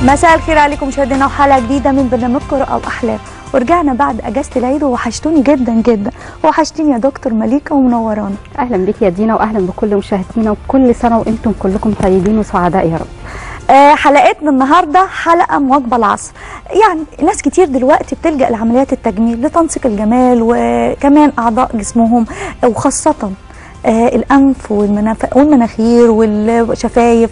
مساء الخير عليكم مشاهدينا وحلقه جديده من برنامجكم رؤى واحلام ورجعنا بعد اجازه العيد ووحشتوني جدا جدا وحشتيني يا دكتور مليكه ومنورانا اهلا بك يا دينا واهلا بكل مشاهدينا وكل سنه وانتم كلكم طيبين وسعداء يا رب آه حلقتنا النهارده حلقه مواكبه العصر يعني ناس كتير دلوقتي بتلجا لعمليات التجميل لتنسيق الجمال وكمان اعضاء جسمهم وخاصه آه الانف والمناف- والمناخير والشفايف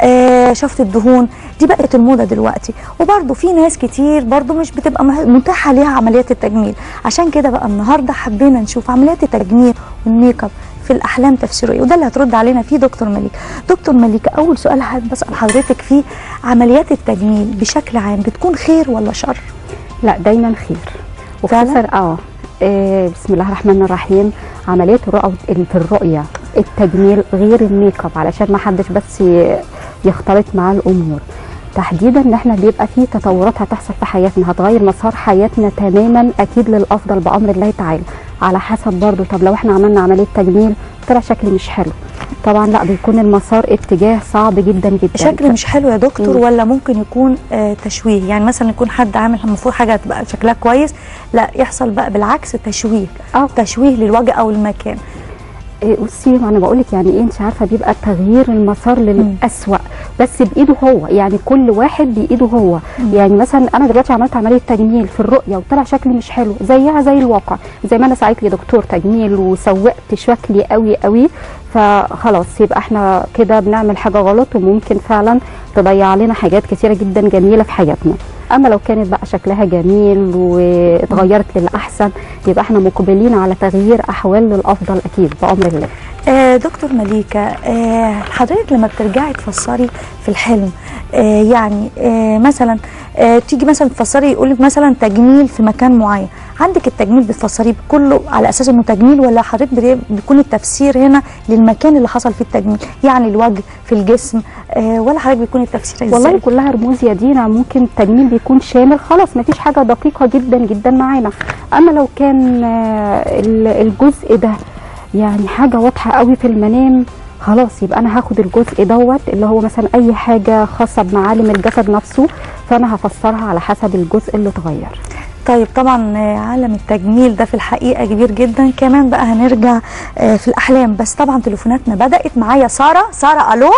آه شفط الدهون دي بقت الموضه دلوقتي وبرده في ناس كتير برده مش بتبقى مه- متاحه ليها عمليات التجميل عشان كده بقى النهارده حبينا نشوف عمليات التجميل والميك اب في الاحلام تفسيره ايه وده اللي هترد علينا فيه دكتور مليك دكتور مليكه اول سؤال حابب اسال حضرتك فيه عمليات التجميل بشكل عام بتكون خير ولا شر لا دايما خير فعلا؟ وخصوصا اه إيه، بسم الله الرحمن الرحيم عمليه الرؤى ال- في الرؤيه التجميل غير الميك اب علشان ما حدش بس ي- يختلط معاه الامور تحديدا ان احنا بيبقى فيه تطورات هتحصل في حياتنا هتغير مسار حياتنا تماما اكيد للافضل بامر الله تعالى على حسب برضو طب لو احنا عملنا عمليه تجميل طلع شكلي مش حلو طبعا لا بيكون المسار اتجاه صعب جدا جدا شكل مش حلو يا دكتور مم. ولا ممكن يكون آه تشويه يعني مثلا يكون حد عامل المفروض حاجه تبقى شكلها كويس لا يحصل بقى بالعكس تشويه اه تشويه للوجه او المكان إيه، بصي انا بقول لك يعني ايه انت عارفه بيبقى تغيير المسار للاسوأ بس بايده هو يعني كل واحد بايده هو مم. يعني مثلا انا دلوقتي عملت عمليه تجميل في الرؤيه وطلع شكلي مش حلو زيها زي الواقع زي ما انا ساعدت لي دكتور تجميل وسوقت شكلي قوي قوي فخلاص يبقى احنا كده بنعمل حاجه غلط وممكن فعلا تضيع لنا حاجات كتيره جدا جميله في حياتنا اما لو كانت بقى شكلها جميل واتغيرت للاحسن يبقى احنا مقبلين على تغيير احوال للافضل اكيد بامر الله آه دكتور مليكة آه حضرتك لما بترجعي تفسري في الحلم آه يعني آه مثلا آه تيجي مثلا تفسري يقول لك مثلا تجميل في مكان معين عندك التجميل بتفسريه كله على اساس انه تجميل ولا حضرتك بي- بيكون التفسير هنا للمكان اللي حصل فيه التجميل يعني الوجه في الجسم آه ولا حضرتك بيكون التفسير ازاي والله كلها رموز يا دينا ممكن التجميل بيكون شامل خلاص مفيش حاجه دقيقه جدا جدا معانا اما لو كان آه، ال- الجزء ده يعني حاجه واضحه قوي في المنام خلاص يبقى انا هاخد الجزء دوت اللي هو مثلا اي حاجه خاصه بمعالم الجسد نفسه فانا هفسرها على حسب الجزء اللي اتغير طيب طبعا آه، عالم التجميل ده في الحقيقه كبير جدا كمان بقى هنرجع آه، في الاحلام بس طبعا تليفوناتنا بدات معايا ساره ساره الو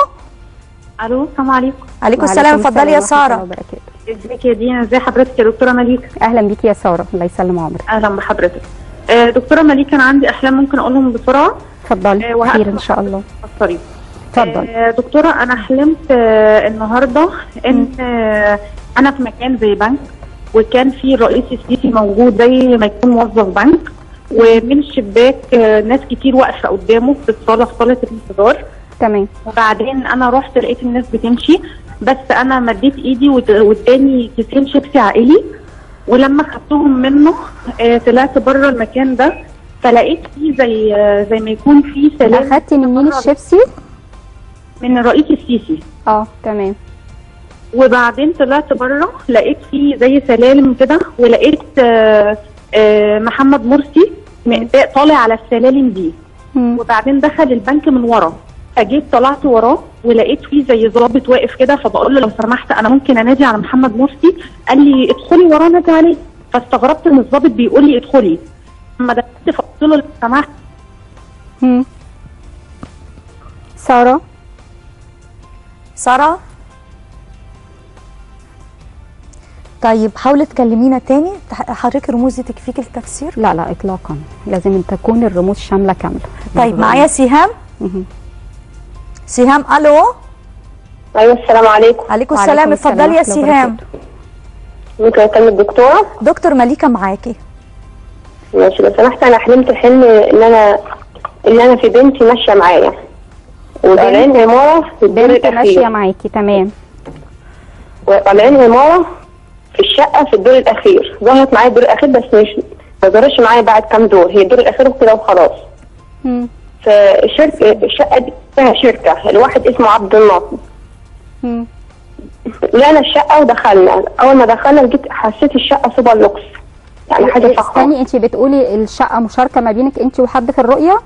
الو السلام عليكم عليكم السلام وعليكم اتفضلي يا السلام ورحمة الله ساره وبركاته. ازيك يا دينا ازي حضرتك يا دكتوره مليكه اهلا بيكي يا ساره الله يسلم عمرك اهلا بحضرتك آه دكتوره مليكه انا عندي احلام ممكن اقولهم بسرعه اتفضلي آه، وهقفل خير ان شاء الله فسري اتفضل آه دكتوره انا حلمت آه النهارده ان آه انا في مكان زي بنك وكان في الرئيس السيسي موجود زي ما يكون موظف بنك ومن الشباك آه ناس كتير واقفه قدامه في الصاله في صاله الانتظار تمام وبعدين انا رحت لقيت الناس بتمشي بس انا مديت ايدي واد- واداني كيسين شيبسي عائلي ولما خدتهم منه آه طلعت بره المكان ده فلقيت فيه زي آه زي ما يكون فيه سلام اخدتي من مين الشيبسي من الرئيس السيسي اه تمام وبعدين طلعت بره لقيت فيه زي سلالم كده ولقيت آه آه محمد مرسي م- طالع على السلالم دي مم. وبعدين دخل البنك من ورا فجيت طلعت وراه ولقيت فيه زي ضابط واقف كده فبقول له لو سمحت انا ممكن انادي على محمد مرسي قال لي ادخلي وراه نادي عليه فاستغربت ان الضابط بيقول لي ادخلي لما دخلت فقلت له لو سمحت مم. ساره ساره طيب حاولي تكلمينا تاني تح- حضرتك رموز دي تكفيك التفسير لا لا اطلاقا لازم أن تكون الرموز شامله كامله طيب معايا سهام مهم. سهام الو ايوه السلام عليكم عليكم وعليكم السلام اتفضلي يا ورحمة الله سهام وبركاته. ممكن اكلم الدكتوره دكتور مليكه معاكي ماشي لو سمحت انا حلمت حلم ان انا ان انا في بنتي ماشيه معايا وطالعين عماره في الدور بنت ماشيه الاخير معاكي تمام وطالعين عماره في الشقه في الدور الاخير ظهرت معايا الدور الاخير بس مش ما ظهرش معايا بعد كام دور هي الدور الاخير كده وخلاص مم. فالشركه الشقه دي فيها شركه الواحد اسمه عبد الناصر مم. لقينا الشقه ودخلنا اول ما دخلنا جيت حسيت الشقه سوبر لوكس يعني حاجه إيه، فخمه استني انت بتقولي الشقه مشاركه ما بينك انت وحد في الرؤيه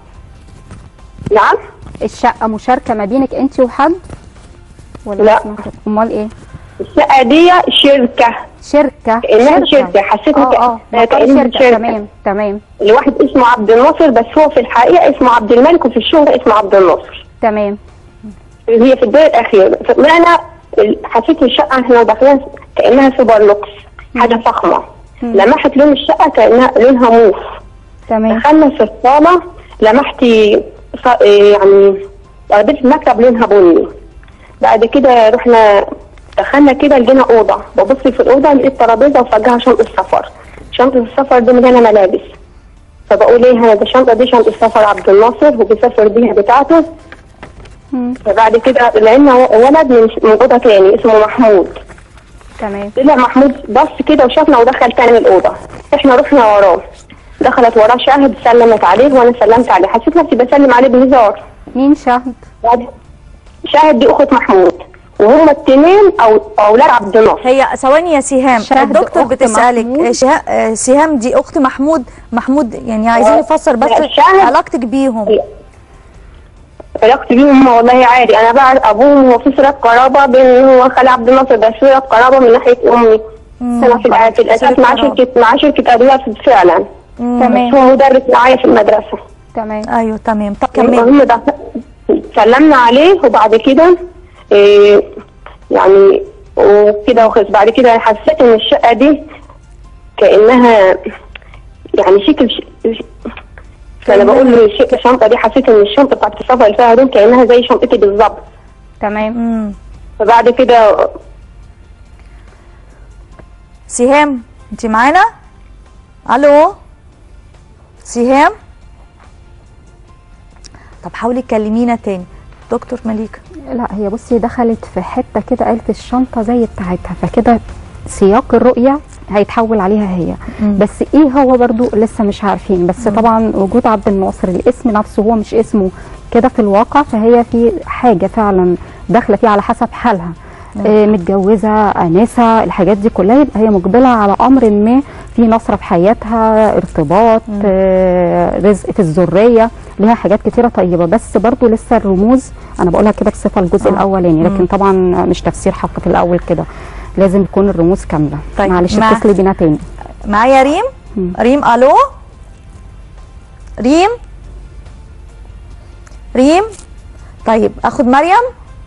نعم الشقه مشاركه ما بينك انت وحد ولا لا. اسمها كده؟ امال ايه الشقه دي شركه شركه كأنها شركة، حسيت إن اه اه كأ- تعتبر كأنها شركه شركة. تمام تمام لواحد اسمه عبد الناصر بس هو في الحقيقه اسمه عبد الملك وفي الشغل اسمه عبد الناصر تمام هي في الدور الاخير فطلعنا ال- حسيت الشقه احنا داخلين كانها سوبر لوكس حاجه فخمه لمحت لون الشقه كانها لونها موف تمام دخلنا في الصاله لمحت ص- يعني ترابيزه المكتب لونها بني بعد كده رحنا دخلنا كده لقينا اوضه ببص في الاوضه لقيت ترابيزه وفجأة شنطه سفر شنطه السفر دي مليانه ملابس فبقول ايه انا ده الشنطه دي شنطه سفر عبد الناصر وبيسافر بيها بتاعته مم. فبعد كده لقينا ولد من من اوضه تاني اسمه محمود تمام طلع محمود بص كده وشافنا ودخل تاني الاوضه احنا رحنا وراه دخلت وراه شاهد سلمت عليه وانا سلمت عليه حسيت نفسي بسلم عليه بهزار مين شهد بعد شاهد دي اخت محمود وهما التنين او اولاد عبد الناصر هي ثواني يا سهام شهد الدكتور أخت بتسالك محمود. آه، شه- آه، سهام دي اخت محمود محمود يعني عايزين آه، نفسر بس لا، شهد. علاقتك بيهم علاقتي بيهم والله عادي انا بعرف ابوهم وفي صله قرابه بين هو خالي عبد الناصر بس صله قرابه من ناحيه امي انا في الع- في الاساس معاه صلة شركه معاه شركه ادويه فعلا بس تمام هو مدرس معايا في المدرسه تمام ايوه تمام طب كمل المهم ده سلمنا عليه وبعد كده إيه يعني وكده وخلص بعد كده حسيت ان الشقه دي كانها يعني شكل ش... ش- فانا بقول له الش- الشنطه دي حسيت ان الشنطه بتاعت السفر اللي فيها هدوم كانها زي شنطتي بالظبط تمام مم. فبعد كده سهام انت معانا الو سهام طب حاولي تكلمينا تاني دكتور مليكه لا هي بصي دخلت في حته كده قالت الشنطه زي بتاعتها فكده سياق الرؤيه هيتحول عليها هي بس ايه هو برضو لسه مش عارفين بس طبعا وجود عبد الناصر الاسم نفسه هو مش اسمه كده في الواقع فهي في حاجه فعلا داخله فيه على حسب حالها آه متجوزه انسه الحاجات دي كلها يبقى هي مقبله على امر ما في نصره في حياتها ارتباط آه رزق في الذريه ليها حاجات كتيره طيبه بس برضو لسه الرموز انا بقولها كده بصفه الجزء الاولاني لكن طبعا مش تفسير حق في الاول كده لازم تكون الرموز كامله طيب، معلش مع- اتصلي بينا تاني معايا ريم مم. ريم الو ريم ريم طيب اخد مريم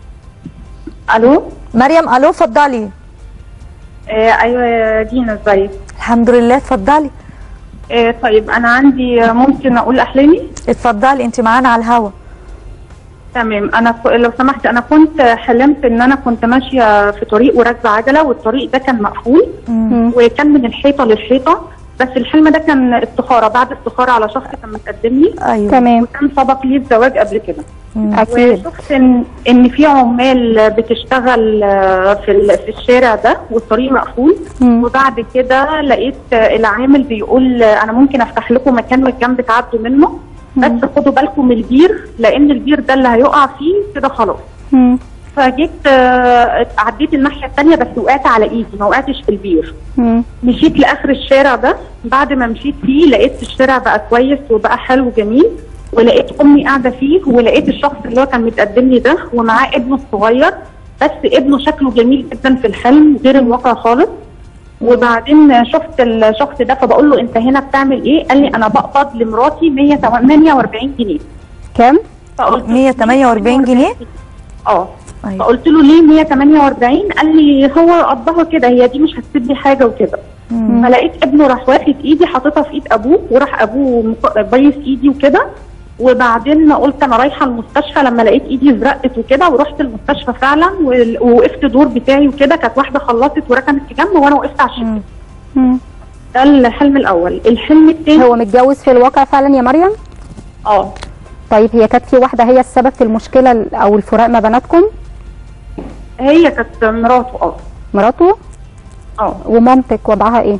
الو مريم الو اتفضلي آه ايوه يا دينا ازيك الحمد لله اتفضلي آه طيب انا عندي آه، ممكن اقول احلامي اتفضلي انت معانا على الهوا تمام انا ك- لو سمحت انا كنت حلمت ان انا كنت ماشيه في طريق وراكبه عجله والطريق ده كان مقفول مم. وكان من الحيطه للحيطه بس الحلم ده كان استخاره بعد استخاره على شخص كان متقدم لي ايوه تمام وكان سبق لي الزواج قبل كده اكيد وشفت ان ان في عمال بتشتغل آه، في ال- في الشارع ده والطريق مقفول مم. وبعد كده لقيت آه، العامل بيقول آه، انا ممكن افتح لكم مكان من الجنب تعدوا منه بس خدوا بالكم من البير لان البير ده اللي هيقع فيه كده خلاص مم. فجيت آه، عديت الناحيه الثانيه بس وقعت على ايدي ما وقعتش في البير مم. مشيت لاخر الشارع ده بعد ما مشيت فيه لقيت الشارع بقى كويس وبقى حلو جميل ولقيت امي قاعده فيه ولقيت الشخص اللي هو كان متقدم لي ده ومعاه ابنه الصغير بس ابنه شكله جميل جدا في الحلم غير الواقع خالص وبعدين شفت الشخص ده فبقول له انت هنا بتعمل ايه؟ قال لي انا بقبض لمراتي 148 جنيه كام فقلت له 148 جنيه اه أيوة. فقلت له ليه 148 قال لي هو قضاها كده هي دي مش هتسيب لي حاجه وكده فلقيت ابنه راح واخد ايدي حاططها في ايد ابوه وراح ابوه مق- بيس ايدي وكده وبعدين قلت انا رايحه المستشفى لما لقيت ايدي زرقت وكده ورحت المستشفى فعلا وال- ووقفت دور بتاعي وكده كانت واحده خلصت وركنت في جنب وانا وقفت على الشباك مم. ده الحلم الاول الحلم الثاني هو متجوز في الواقع فعلا يا مريم اه طيب هي كانت في واحده هي السبب في المشكله ال- او الفراق ما بيناتكم هي كانت مراته اه مراته اه ومامتك وضعها ايه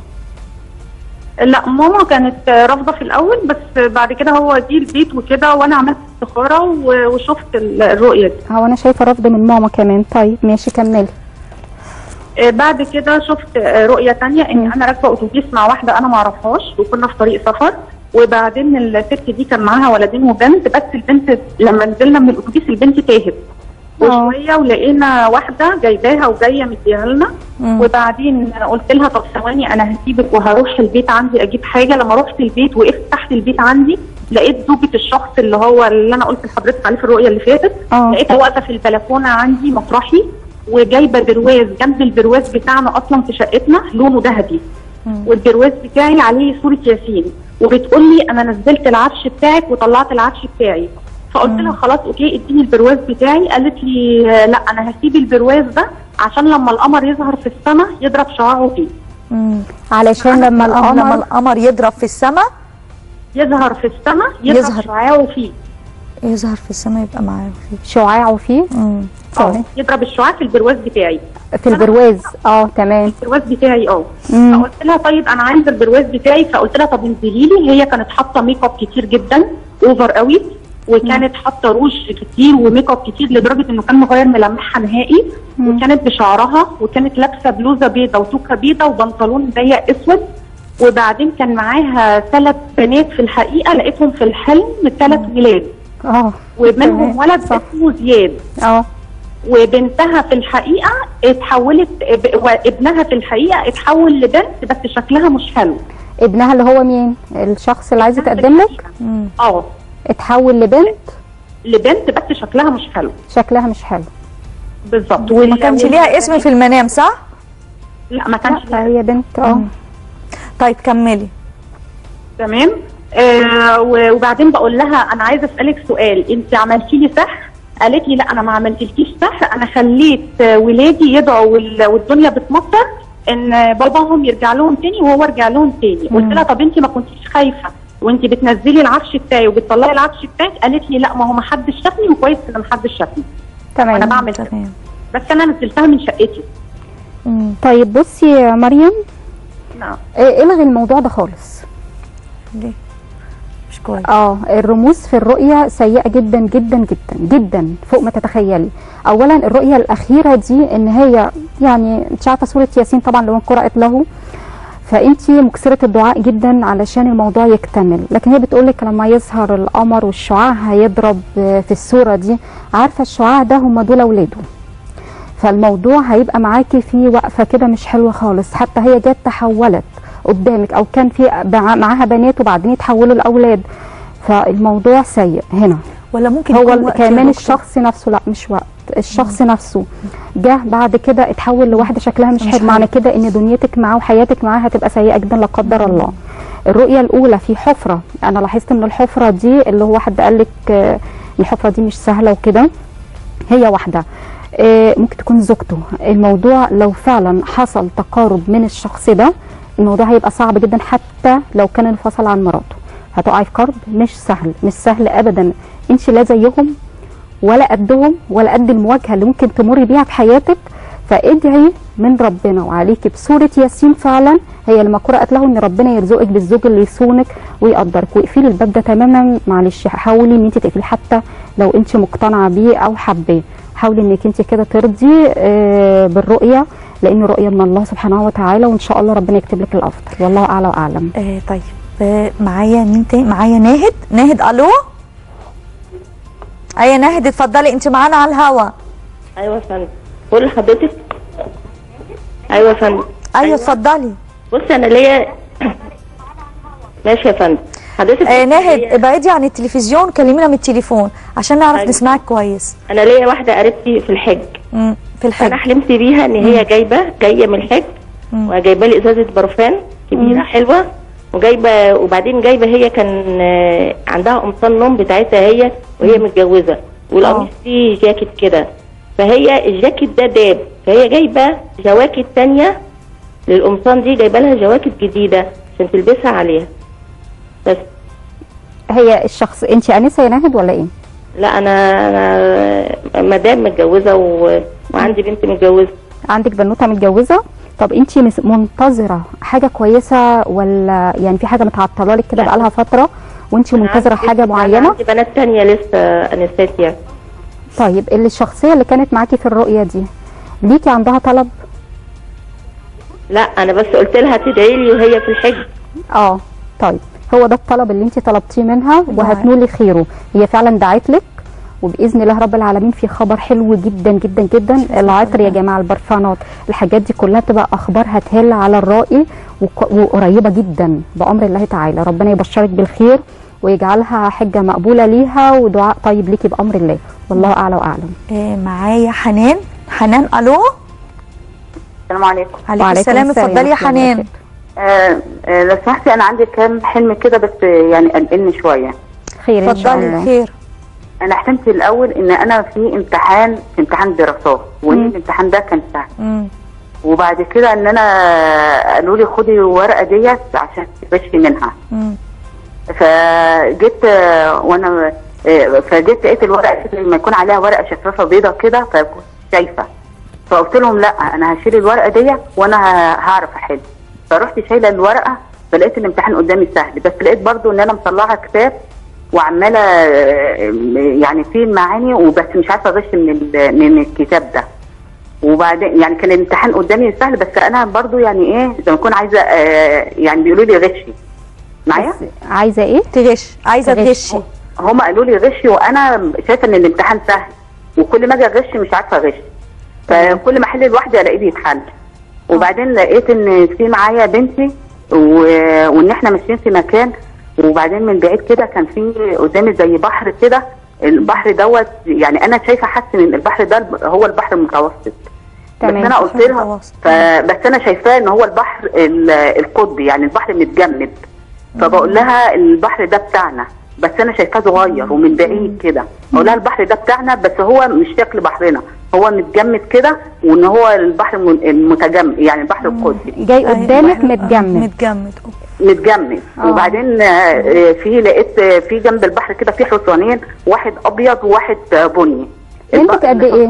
لا ماما كانت رافضه في الاول بس بعد كده هو جه البيت وكده وانا عملت استخاره و- وشفت ال- الرؤيه دي هو انا شايفه رفض من ماما كمان طيب ماشي كملي آه، بعد كده شفت آه، رؤيه تانية ان انا راكبه اتوبيس مع واحده انا ما اعرفهاش وكنا في طريق سفر وبعدين الست دي كان معاها ولدين وبنت بس البنت لما نزلنا من الاتوبيس البنت تاهت وشويه ولقينا واحده جايباها وجايه مديها لنا مم. وبعدين قلت لها طب ثواني انا هسيبك وهروح البيت عندي اجيب حاجه لما رحت البيت وقفت تحت البيت عندي لقيت زوجة الشخص اللي هو اللي انا قلت لحضرتك عليه في الرؤيه اللي فاتت اه لقيتها واقفه في البلكونه عندي مطرحي وجايبه برواز جنب البرواز بتاعنا اصلا في شقتنا لونه ذهبي مم. والبرواز بتاعي عليه صوره ياسين وبتقول لي انا نزلت العفش بتاعك وطلعت العفش بتاعي فقلت لها خلاص اوكي اديني البرواز بتاعي قالت لي آه، لا انا هسيب البرواز ده عشان لما القمر يظهر في السماء يضرب شعاعه فيه مم. علشان لما لما القمر القمر يضرب في السماء يظهر في السماء يضرب يظهر. شعاعه فيه يظهر في السماء يبقى معاه فيه شعاعه فيه مم. اه يضرب الشعاع في البرواز بتاعي في البرواز اه تمام البرواز بتاعي اه مم. فقلت لها طيب انا عايزه البرواز بتاعي فقلت لها طب انزلي لي هي كانت حاطه ميك اب كتير جدا اوفر قوي وكانت حاطه روج كتير وميك اب كتير لدرجه انه كان مغير ملامحها نهائي وكانت بشعرها وكانت لابسه بلوزه بيضه وتوكه بيضه وبنطلون ضيق اسود وبعدين كان معاها ثلاث بنات في الحقيقه لقيتهم في الحلم ثلاث ولاد اه ومنهم تمام. ولد صح. اسمه زياد اه وبنتها في الحقيقه اتحولت ب- وابنها في الحقيقه اتحول لبنت بس شكلها مش حلو ابنها اللي هو مين الشخص اللي عايز يتقدم لك مم. اه اتحول لبنت لبنت بس شكلها مش حلو شكلها مش حلو بالظبط ما كانش ليها اسم في المنام صح؟ لا ما كانش لا هي بنت اه طيب كملي تمام آه و- وبعدين بقول لها انا عايزه اسالك سؤال انت عملتي لي سحر قالت لي لا انا ما عملتلكيش سحر انا خليت آه، ولادي يدعوا وال- والدنيا بتمطر ان آه، باباهم يرجع لهم تاني وهو رجع لهم تاني قلت لها طب انت ما كنتيش خايفه وانت بتنزلي العفش بتاعي وبتطلعي العفش بتاعك قالت لي لا ما هو ما حدش شافني وكويس ان ما حدش شافني انا تمام بعمل كده تمام بس انا نزلتها من شقتي مم. طيب بصي يا مريم نعم اه، الغي الموضوع ده خالص ليه؟ مش كويس اه الرموز في الرؤية سيئة جدا جدا جدا جدا فوق ما تتخيلي اولا الرؤية الاخيرة دي ان هي يعني انت عارفة سورة ياسين طبعا لو قرأت له فانت مكسرة الدعاء جدا علشان الموضوع يكتمل لكن هي بتقولك لما يظهر القمر والشعاع هيضرب اه، في الصورة دي عارفة الشعاع ده هم دول اولاده فالموضوع هيبقى معاكي في وقفه كده مش حلوه خالص حتى هي جت تحولت قدامك او كان في بع- معاها بنات وبعدين يتحولوا لاولاد فالموضوع سيء هنا ولا ممكن هو يكون ال- وقت كمان يا دكتور؟ الشخص نفسه لا مش وقت الشخص نفسه جه بعد كده اتحول لواحده شكلها مش مش حلو معنى كده ان دنيتك معاه وحياتك معاه هتبقى سيئه جدا لا قدر الله الرؤيه الاولى في حفره انا لاحظت ان الحفره دي اللي هو حد قال لك آه، الحفره دي مش سهله وكده هي واحده آه، ممكن تكون زوجته الموضوع لو فعلا حصل تقارب من الشخص ده الموضوع هيبقى صعب جدا حتى لو كان انفصل عن مراته هتقعي في كرب مش سهل مش سهل ابدا انت لا زيهم ولا قدهم ولا قد المواجهه اللي ممكن تمري بيها في حياتك فادعي من ربنا وعليكي بسوره ياسين فعلا هي لما قرات له ان ربنا يرزقك بالزوج اللي يصونك ويقدرك واقفلي الباب ده تماما معلش حاولي ان انت تقفليه حتى لو انت مقتنعه بيه او حباه حاولي انك انت كده ترضي آه، بالرؤيه لان الرؤيه من الله سبحانه وتعالى وان شاء الله ربنا يكتب لك الافضل والله اعلى واعلم آه طيب آه معايا مين تاني معايا ناهد ناهد الو ايوه ناهد اتفضلي انت معانا على الهوا ايوه يا فندم بقول لحضرتك ايوه يا فندم ايوه اتفضلي بصي انا ليا ماشي يا فندم حضرتك آه ناهد ليا- ابعدي عن التلفزيون كلمينا من التليفون عشان نعرف أيوة. نسمعك كويس انا ليا واحده قريبتي في الحج مم. في انا الحج حلمت بيها ان هي جايبه جايه من الحج مم. وجايبه لي ازازه برفان كبيره حلوه وجايبه وبعدين جايبه هي كان آه، عندها قمصان نوم بتاعتها هي وهي متجوزه والقميص فيه جاكيت كده فهي الجاكيت ده داب فهي جايبه جواكت تانية للقمصان دي جايبه لها جواكت جديده عشان تلبسها عليها بس هي الشخص انت انسه يا ناهد ولا ايه لا انا انا مدام متجوزه و... وعندي بنت متجوزه عندك بنوته متجوزه طب انت مس- منتظره حاجه كويسه ولا يعني في حاجه متعطله لك كده لا. بقالها فتره وانت منتظره عندي- حاجه أنا معينه عندي بنات تانية لسه انسات يعني طيب اللي الشخصيه اللي كانت معاكي في الرؤيه دي ليكي عندها طلب لا انا بس قلت لها تدعي لي وهي في الحج اه طيب هو ده الطلب اللي انت طلبتيه منها وهتنولي خيره هي فعلا دعت لك وباذن الله رب العالمين في خبر حلو جدا جدا جدا العطر يا جماعه البرفانات الحاجات دي كلها تبقى اخبار هتهل على الرائي وك- وقريبه جدا بامر الله تعالى ربنا يبشرك بالخير ويجعلها حجه مقبوله ليها ودعاء طيب ليكي بامر الله والله اعلى واعلم آه معايا حنان حنان الو السلام عليكم عليكم وعليكم السلام السلام اتفضلي يا ورحمة الله حنان آه آه لو سمحتي انا عندي كام حلم كده بس آه، يعني قلقني شويه خير ان شاء اتفضلي الله خير انا حلمت الاول ان انا في امتحان في امتحان دراسات وان الامتحان ده كان سهل مم. وبعد كده ان انا قالوا لي خدي الورقه ديت عشان تغشي منها مم. فجيت آه، وانا آه، فجيت لقيت الورقه كده لما يكون عليها ورقه شفافه بيضه كده فكنت شايفه فقلت لهم لا انا هشيل الورقه ديت وانا ه- هعرف احل فرحت شايله الورقه فلقيت الامتحان قدامي سهل بس لقيت برضو ان انا مطلعه كتاب وعماله آه، يعني فيه المعاني وبس مش عارفه اغش من ال- من الكتاب ده وبعدين يعني كان الامتحان قدامي سهل بس انا برضو يعني ايه زي ما اكون عايزه آه، يعني بيقولوا لي غشي معايا عايزه ايه تغش عايزه تغش. تغشي هم قالوا لي غشي وانا شايفه ان الامتحان سهل وكل ما اجي اغش مش عارفه اغش فكل ما احل لوحدي الاقيه بيتحل وبعدين لقيت ان في معايا بنتي و... وان احنا ماشيين في مكان وبعدين من بعيد كده كان في قدامي زي بحر كده البحر دوت يعني انا شايفه حاسه ان البحر ده هو البحر المتوسط تمام. بس انا قلت البحر لها المتوسط. فبس انا شايفاه ان هو البحر ال- القطبي يعني البحر متجمد فبقول لها البحر ده بتاعنا بس انا شايفاه صغير ومن بعيد كده اقول لها البحر ده بتاعنا بس هو مش شكل بحرنا هو متجمد كده وان هو البحر الم- المتجمد يعني البحر القدسي جاي قدامك أيوة. متجمد متجمد متجمد آه. وبعدين آه، آه، في لقيت آه، في جنب البحر كده في حصانين واحد ابيض وواحد آه، بني بنتك قد ايه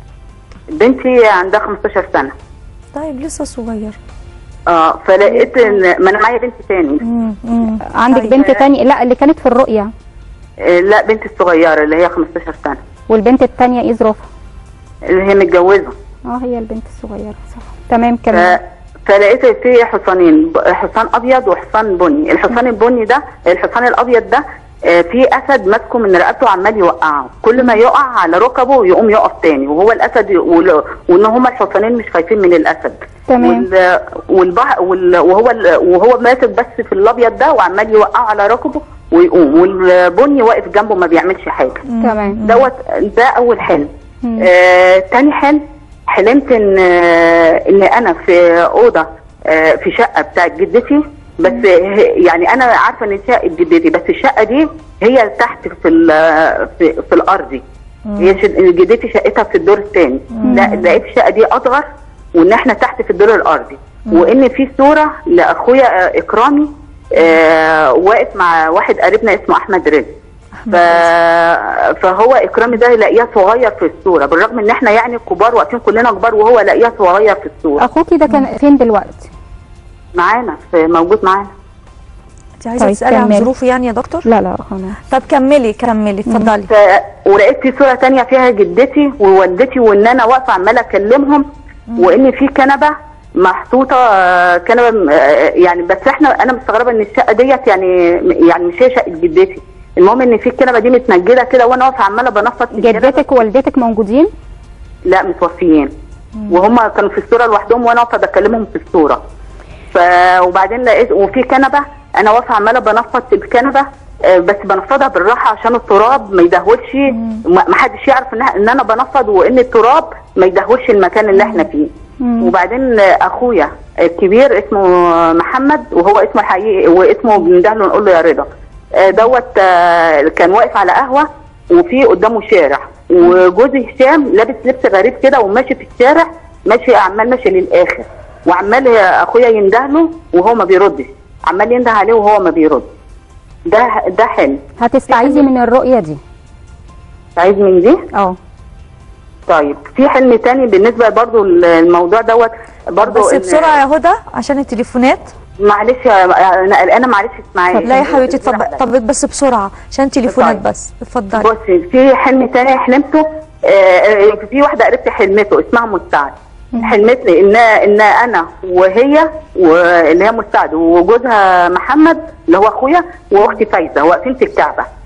بنتي عندها 15 سنه طيب لسه صغير اه فلقيت ان ما انا معايا بنت تاني مم. مم. عندك طيب. بنت تانية لا اللي كانت في الرؤيه آه، لا بنتي الصغيره اللي هي 15 سنه والبنت التانية ايه ظروفها اللي هي متجوزه اه هي البنت الصغيره صح تمام ف... كمل فلقيت في حصانين ب- حصان ابيض وحصان بني الحصان البني ده الحصان الابيض ده آه، في اسد ماسكه من رقبته وعمال يوقعه كل ما يقع على ركبه يقوم يقف تاني وهو الاسد ي- وال- وان هما الحصانين مش خايفين من الاسد تمام. وال... والبح... وال... وهو ال... وهو ماسك بس في الابيض ده وعمال يوقعه على ركبه ويقوم والبني واقف جنبه ما بيعملش حاجه تمام دوت ده اول حلم آه تاني حلم حلمت ان آه ان انا في اوضه آه في شقه بتاعت جدتي بس هي- يعني انا عارفه ان شقه جدتي بس الشقه دي هي تحت في ال- في, في الارض هي ش- جدتي شقتها في الدور الثاني لا لقيت الشقه دي اصغر وان احنا تحت في الدور الارضي وان في صوره لاخويا آه، اكرامي آه واقف مع واحد قريبنا اسمه احمد رزق ف... فهو اكرامي ده لاقيه صغير في الصوره بالرغم ان احنا يعني كبار واقفين كلنا كبار وهو لاقيه صغير في الصوره اخوكي ده كان فين دلوقتي معانا في موجود معانا انت عايزه طيب، تسالي عن كملي. ظروفه يعني يا دكتور لا لا خلاص طب كملي كملي اتفضلي ف... ولقيت في صوره تانية فيها جدتي ووالدتي وان انا واقفه عماله اكلمهم وان في كنبه محطوطه آه، كنبه آه، يعني بس احنا انا مستغربه ان الشقه ديت يعني يعني مش هي شقه جدتي المهم ان في الكنبه دي متنجده كده وانا واقفه عماله بنفض في الكنبة. جدتك ووالدتك موجودين لا متوفيين وهم كانوا في الصوره لوحدهم وانا واقفه بكلمهم في الصوره ف وبعدين لقيت وفي كنبه انا واقفه عماله بنفض في الكنبه آه، بس بنفضها بالراحه عشان التراب ما يدهولش ما ما حدش يعرف ان ان انا بنفض وان التراب ما يدهولش المكان اللي احنا فيه وبعدين آه، اخويا الكبير اسمه محمد وهو اسمه الحقيقي واسمه بندهله نقول له يا رضا آه، دوت آه، كان واقف على قهوه وفي قدامه شارع وجوزي هشام لابس لبس غريب كده وماشي في الشارع ماشي عمال ماشي للاخر وعمال اخويا يندهله وهو ما بيردش عمال ينده عليه وهو ما بيرد ده ده حلم هتستعيذي من الرؤيه دي عايز من دي اه طيب في حلم تاني بالنسبه برضو للموضوع دوت برضو بس إن- بسرعه يا هدى عشان التليفونات معلش يا- انا قلقانه معلش اسمعي لا يا حبيبتي اتفضل طب بس بسرعه عشان تليفونات طيب. بس اتفضلي بصي في حلم تاني حلمته آه، آه، في واحده قريبتي حلمته اسمها مستعد حلمت لي ان ان انا وهي واللي هي مستعد وجوزها محمد اللي هو اخويا واختي فايزه واقفين في الكعبه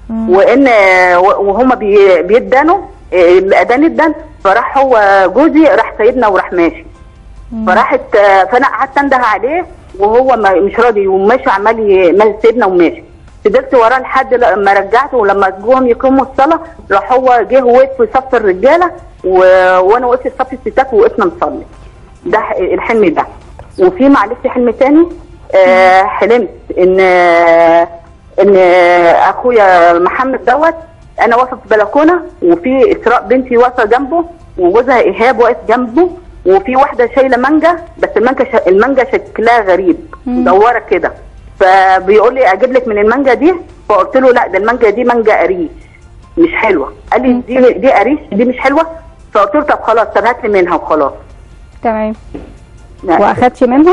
وان وهم بي- بيدانوا آه، الاذان ادن فراح هو جوزي راح سايبنا وراح ماشي فراحت آه، فانا قعدت انده عليه وهو ما مش راضي وماشي عمال ي- ما سيبنا وماشي فضلت وراه لحد لما رجعته ولما جوهم يقيموا الصلاه راح هو جه وقف في صف الرجاله و... وانا وقفت في صف الستات ووقفنا نصلي ده ح- الحلم ده وفي معلش حلم تاني آه حلمت ان آه ان آه اخويا محمد دوت انا واقفه في بلكونه وفي اسراء بنتي واقفه جنبه وجوزها ايهاب واقف جنبه وفي واحده شايله مانجا بس المانجا ش... المانجا شكلها غريب مدوره كده فبيقول لي اجيب لك من المانجا دي فقلت له لا ده المانجا دي مانجا قريش مش حلوه قال لي دي دي قريش دي مش حلوه فقلت له طب خلاص طب هات لي منها وخلاص تمام لا. واخدتي منها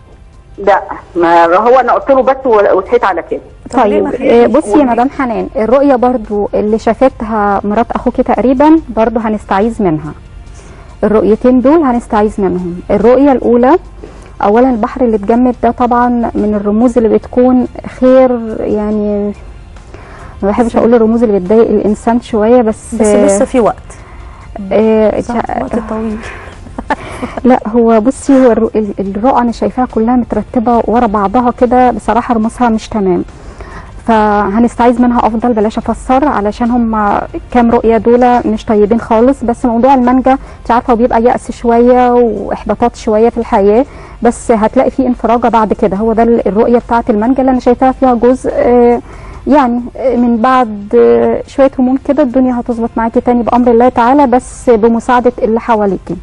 لا ما هو انا قلت له بس و- وصحيت على كده طب ليه طيب ما فيش؟ آه، بصي يا مدام حنان الرؤيه برضو اللي شافتها مرات اخوكي تقريبا برضو هنستعيذ منها الرؤيتين دول هنستعيذ منهم الرؤيه الاولى اولا البحر اللي اتجمد ده طبعا من الرموز اللي بتكون خير يعني ما بحبش اقول الرموز اللي بتضايق الانسان شويه بس بس لسه في وقت آه صح وقت طويل لا هو بصي هو الرو- ال- الرؤى انا شايفاها كلها مترتبه ورا بعضها كده بصراحه رموزها مش تمام فهنستعيذ منها افضل بلاش افسر علشان هم كام رؤيه دول مش طيبين خالص بس موضوع المانجا انت عارفه هو بيبقى يأس شويه واحباطات شويه في الحياه بس هتلاقي فيه انفراجه بعد كده هو ده ال- الرؤيه بتاعه المانجا اللي انا شايفاها فيها جزء آه، يعني آه، من بعد آه، شويه هموم كده الدنيا هتظبط معاكي تاني بامر الله تعالى بس بمساعده اللي حواليكي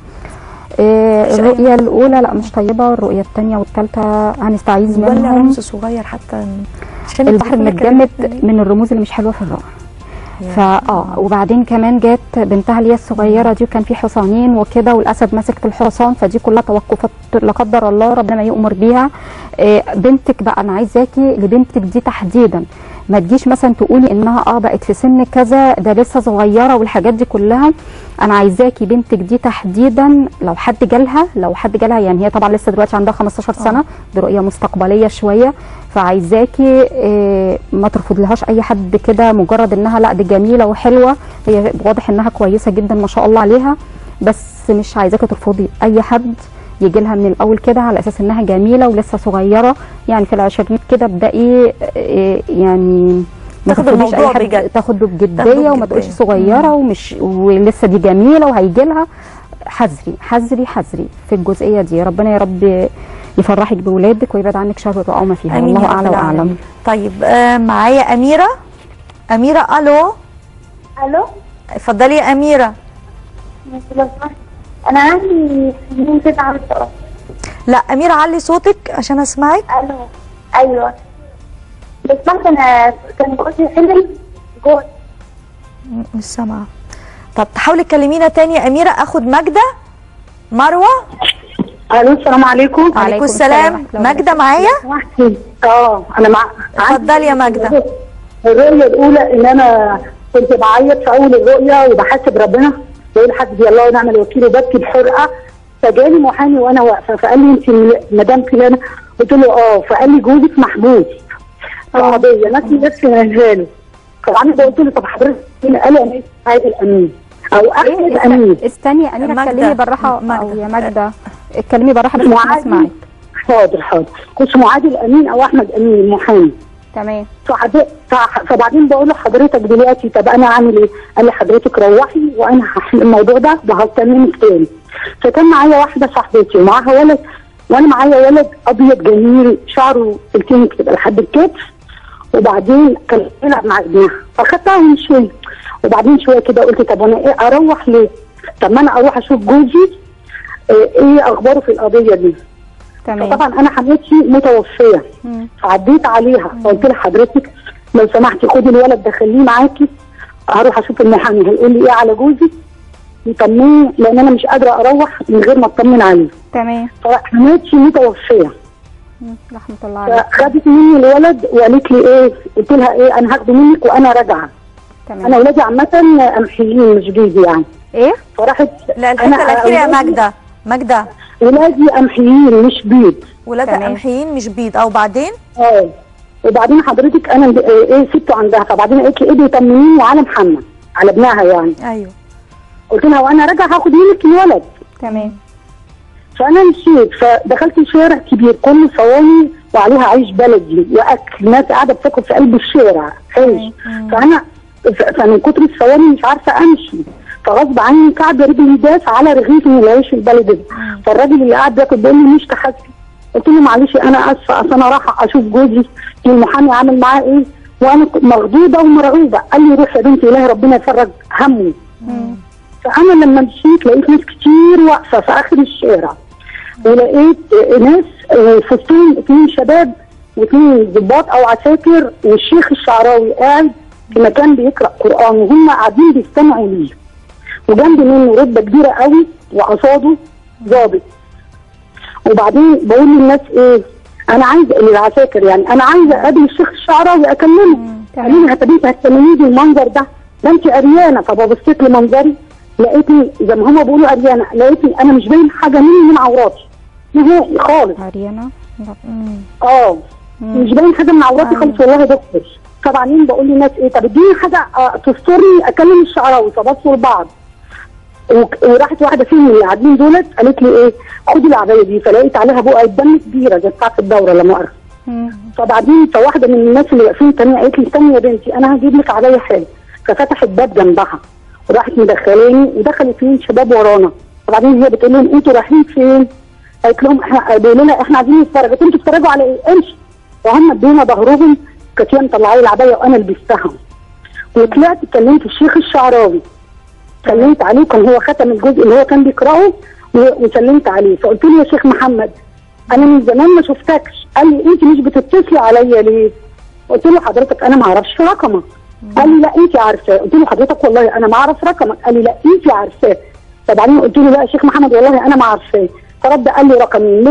آه، مش أي الرؤيه الاولى لا مش طيبه الرؤيه الثانيه والثالثه هنستعيذ ولا منهم رمز صغير حتى عشان البحر الطفولة المتجمد كانت- من الرموز اللي مش حلوه في الرؤى فا اه وبعدين كمان جت بنتها اللي هي الصغيره دي وكان في حصانين وكده والاسد ماسك في الحصان فدي كلها توقفات لا قدر الله ربنا ما يؤمر بيها آه بنتك بقى انا عايزاكي لبنتك دي تحديدا ما تجيش مثلا تقولي انها اه بقت في سن كذا ده لسه صغيره والحاجات دي كلها انا عايزاكي بنتك دي تحديدا لو حد جالها لو حد جالها يعني هي طبعا لسه دلوقتي عندها 15 سنه دي رؤيه مستقبليه شويه فعايزاكي آه، ما ترفض لهاش اي حد كده مجرد انها لا دي جميله وحلوه هي واضح انها كويسه جدا ما شاء الله عليها بس مش عايزاكي ترفضي اي حد يجي لها من الاول كده على اساس انها جميله ولسه صغيره يعني في العشرينات كده ابدأي آه، يعني ما تاخد ترفضيش الموضوع اي حد بجد. تاخده تاخده بجديه وما تقولش بجدية. صغيره ومش ولسه دي جميله وهيجي لها حذري حذري حذري في الجزئيه دي ربنا يا رب يفرحك بولادك ويبعد عنك شر الرؤى وما فيها آمين والله يا رب اعلى العالمين. واعلم طيب آه معايا أميرة أميرة ألو الو اتفضلي يا أميرة لو سمحت انا عندي سنين كده عاوز اقرا لا أميرة علي صوتك عشان أسمعك الو ايوه بس سمعت انا كان جوزي حلم جوز م- مش سامعة طب تحاولي تكلمينا تاني يا أميرة أخد ماجدة مروة الو السلام عليكم عليكم السلام ورحمة الله ماجدة معايا وحشي اه انا مع اتفضلي يا ماجدة. الرؤيه الاولى ان انا كنت بعيط في اول الرؤيه وبحاسب ربنا بقول حسبي الله ونعم الوكيل وببكي بحرقه فجالي محامي وانا واقفه فقال لي انت مدام فلانه قلت له اه فقال لي جوزك محبوس في قضيه نفسي نفسي مجاله فانا قلت له طب حضرتك مين؟ قال لي انا عادل امين او احمد ايه امين است- استني يا اميره ماجدة. اتكلمي بالراحه ماجدة. او يا ماجده اتكلمي بالراحه بس عشان معادي اسمعك حاضر حاضر كنت عادل امين او احمد امين المحامي تمام فحد- فح- فبعدين بقول لحضرتك دلوقتي طب انا اعمل ايه؟ قال لي حضرتك روحي وانا هحل الموضوع ده وهستنيك تاني. فكان معايا واحده صاحبتي ومعاها ولد وانا معايا ولد ابيض جميل شعره سلكين كده لحد الكتف وبعدين كان بيلعب مع ابنها فاخدتها من شويه وبعدين شويه كده قلت طب انا ايه اروح ليه؟ طب ما انا اروح اشوف جوزي آه، ايه اخباره في القضيه دي؟ تمام فطبعا انا حماتي متوفيه مم. فعديت عليها فقلت لحضرتك لو سمحتي خدي الولد ده خليه معاكي هروح اشوف المحامي هيقول لي ايه على جوزي يطمني لان انا مش قادره اروح من غير ما اطمن عليه تمام فحماتي متوفيه مم. رحمه الله عليك فخدت مني الولد وقالت لي ايه قلت لها ايه انا هاخده منك وانا راجعه انا تمام ولادي عامه امحيين مش جوزي يعني ايه فراحت لا الحتة أنا الأخيرة يا ولادي- ماجدة ماجدة ولادي امحيين مش بيض ولادها تمام. قمحيين مش بيض أو بعدين اه وبعدين حضرتك انا آه، ايه سبته عندها فبعدين قالت لي ايه طمنيني على محمد على ابنها يعني ايوه قلت لها وانا راجعه هاخد منك الولد تمام فانا مشيت فدخلت شارع كبير كله صواني وعليها عيش بلدي واكل ناس قاعده بتاكل في قلب الشارع عيش فانا ف- فمن كتر الصواني مش عارفه امشي فغصب عني كعب رجلي داس على رغيف من العيش البلدي ده فالراجل اللي قاعد بياكل بيقول لي مش تحسي قلت له معلش انا اسفه اصل انا رايحه اشوف جوزي المحامي عامل معاه ايه وانا كنت مخضوضه ومرعوبه قال لي روح يا بنتي الهي ربنا يفرج همه فانا لما مشيت لقيت ناس كتير واقفه في اخر الشارع ولقيت ناس آه، في وسطهم اثنين شباب واثنين ضباط او عساكر والشيخ الشعراوي قاعد في مكان بيقرا قران وهم قاعدين بيستمعوا ليه وجنب منه رتبه كبيره قوي وقصاده ضابط وبعدين بقول للناس ايه انا عايزه للعساكر يعني انا عايزه اقابل الشيخ الشعراوي اكلمه قالوا لي هتبقي هتكلميه بالمنظر ده ده انت قريانه فببصيت لمنظري لقيتني زي ما هما بيقولوا قريانه لقيتني انا مش باين حاجه مني من عوراتي نهائي خالص عريانه لا. اه مش باين حاجه من عوراتي خالص والله يا دكتور فبعدين بقول للناس ايه طب اديني حاجه آه، تسترني اكلم الشعراوي فبصوا لبعض وك- وراحت واحده فيهم اللي قاعدين دولت قالت لي ايه خدي العبايه دي فلقيت عليها بقعه دم كبيره زي بتاعه الدوره لما اعرف فبعدين فواحده من الناس اللي واقفين تانية قالت لي استني يا بنتي انا هجيب لك عبايه حلوه ففتحت باب جنبها وراحت مدخلاني ودخلوا اثنين شباب ورانا وبعدين هي بتقول لهم انتوا رايحين فين؟ قالت لهم احنا بيقولوا لنا احنا عايزين نتفرج قلت انتوا بتتفرجوا على ايه؟ امشي وهم ادونا ظهرهم كانت هي مطلعه لي العبايه وانا لبستها وطلعت كلمت الشيخ الشعراوي سلمت عليه كان هو ختم الجزء اللي هو كان بيقراه و- وسلمت عليه فقلت له يا شيخ محمد انا من زمان ما شفتكش قال لي انت مش بتتصلي عليا ليه؟ قلت له حضرتك انا ما اعرفش رقمك قال لي لا انت عارفاه قلت له حضرتك والله انا ما اعرف رقمك قال لي لا انت عارفاه فبعدين قلت له لا يا شيخ محمد والله انا ما عارفاه فرد قال لي رقمي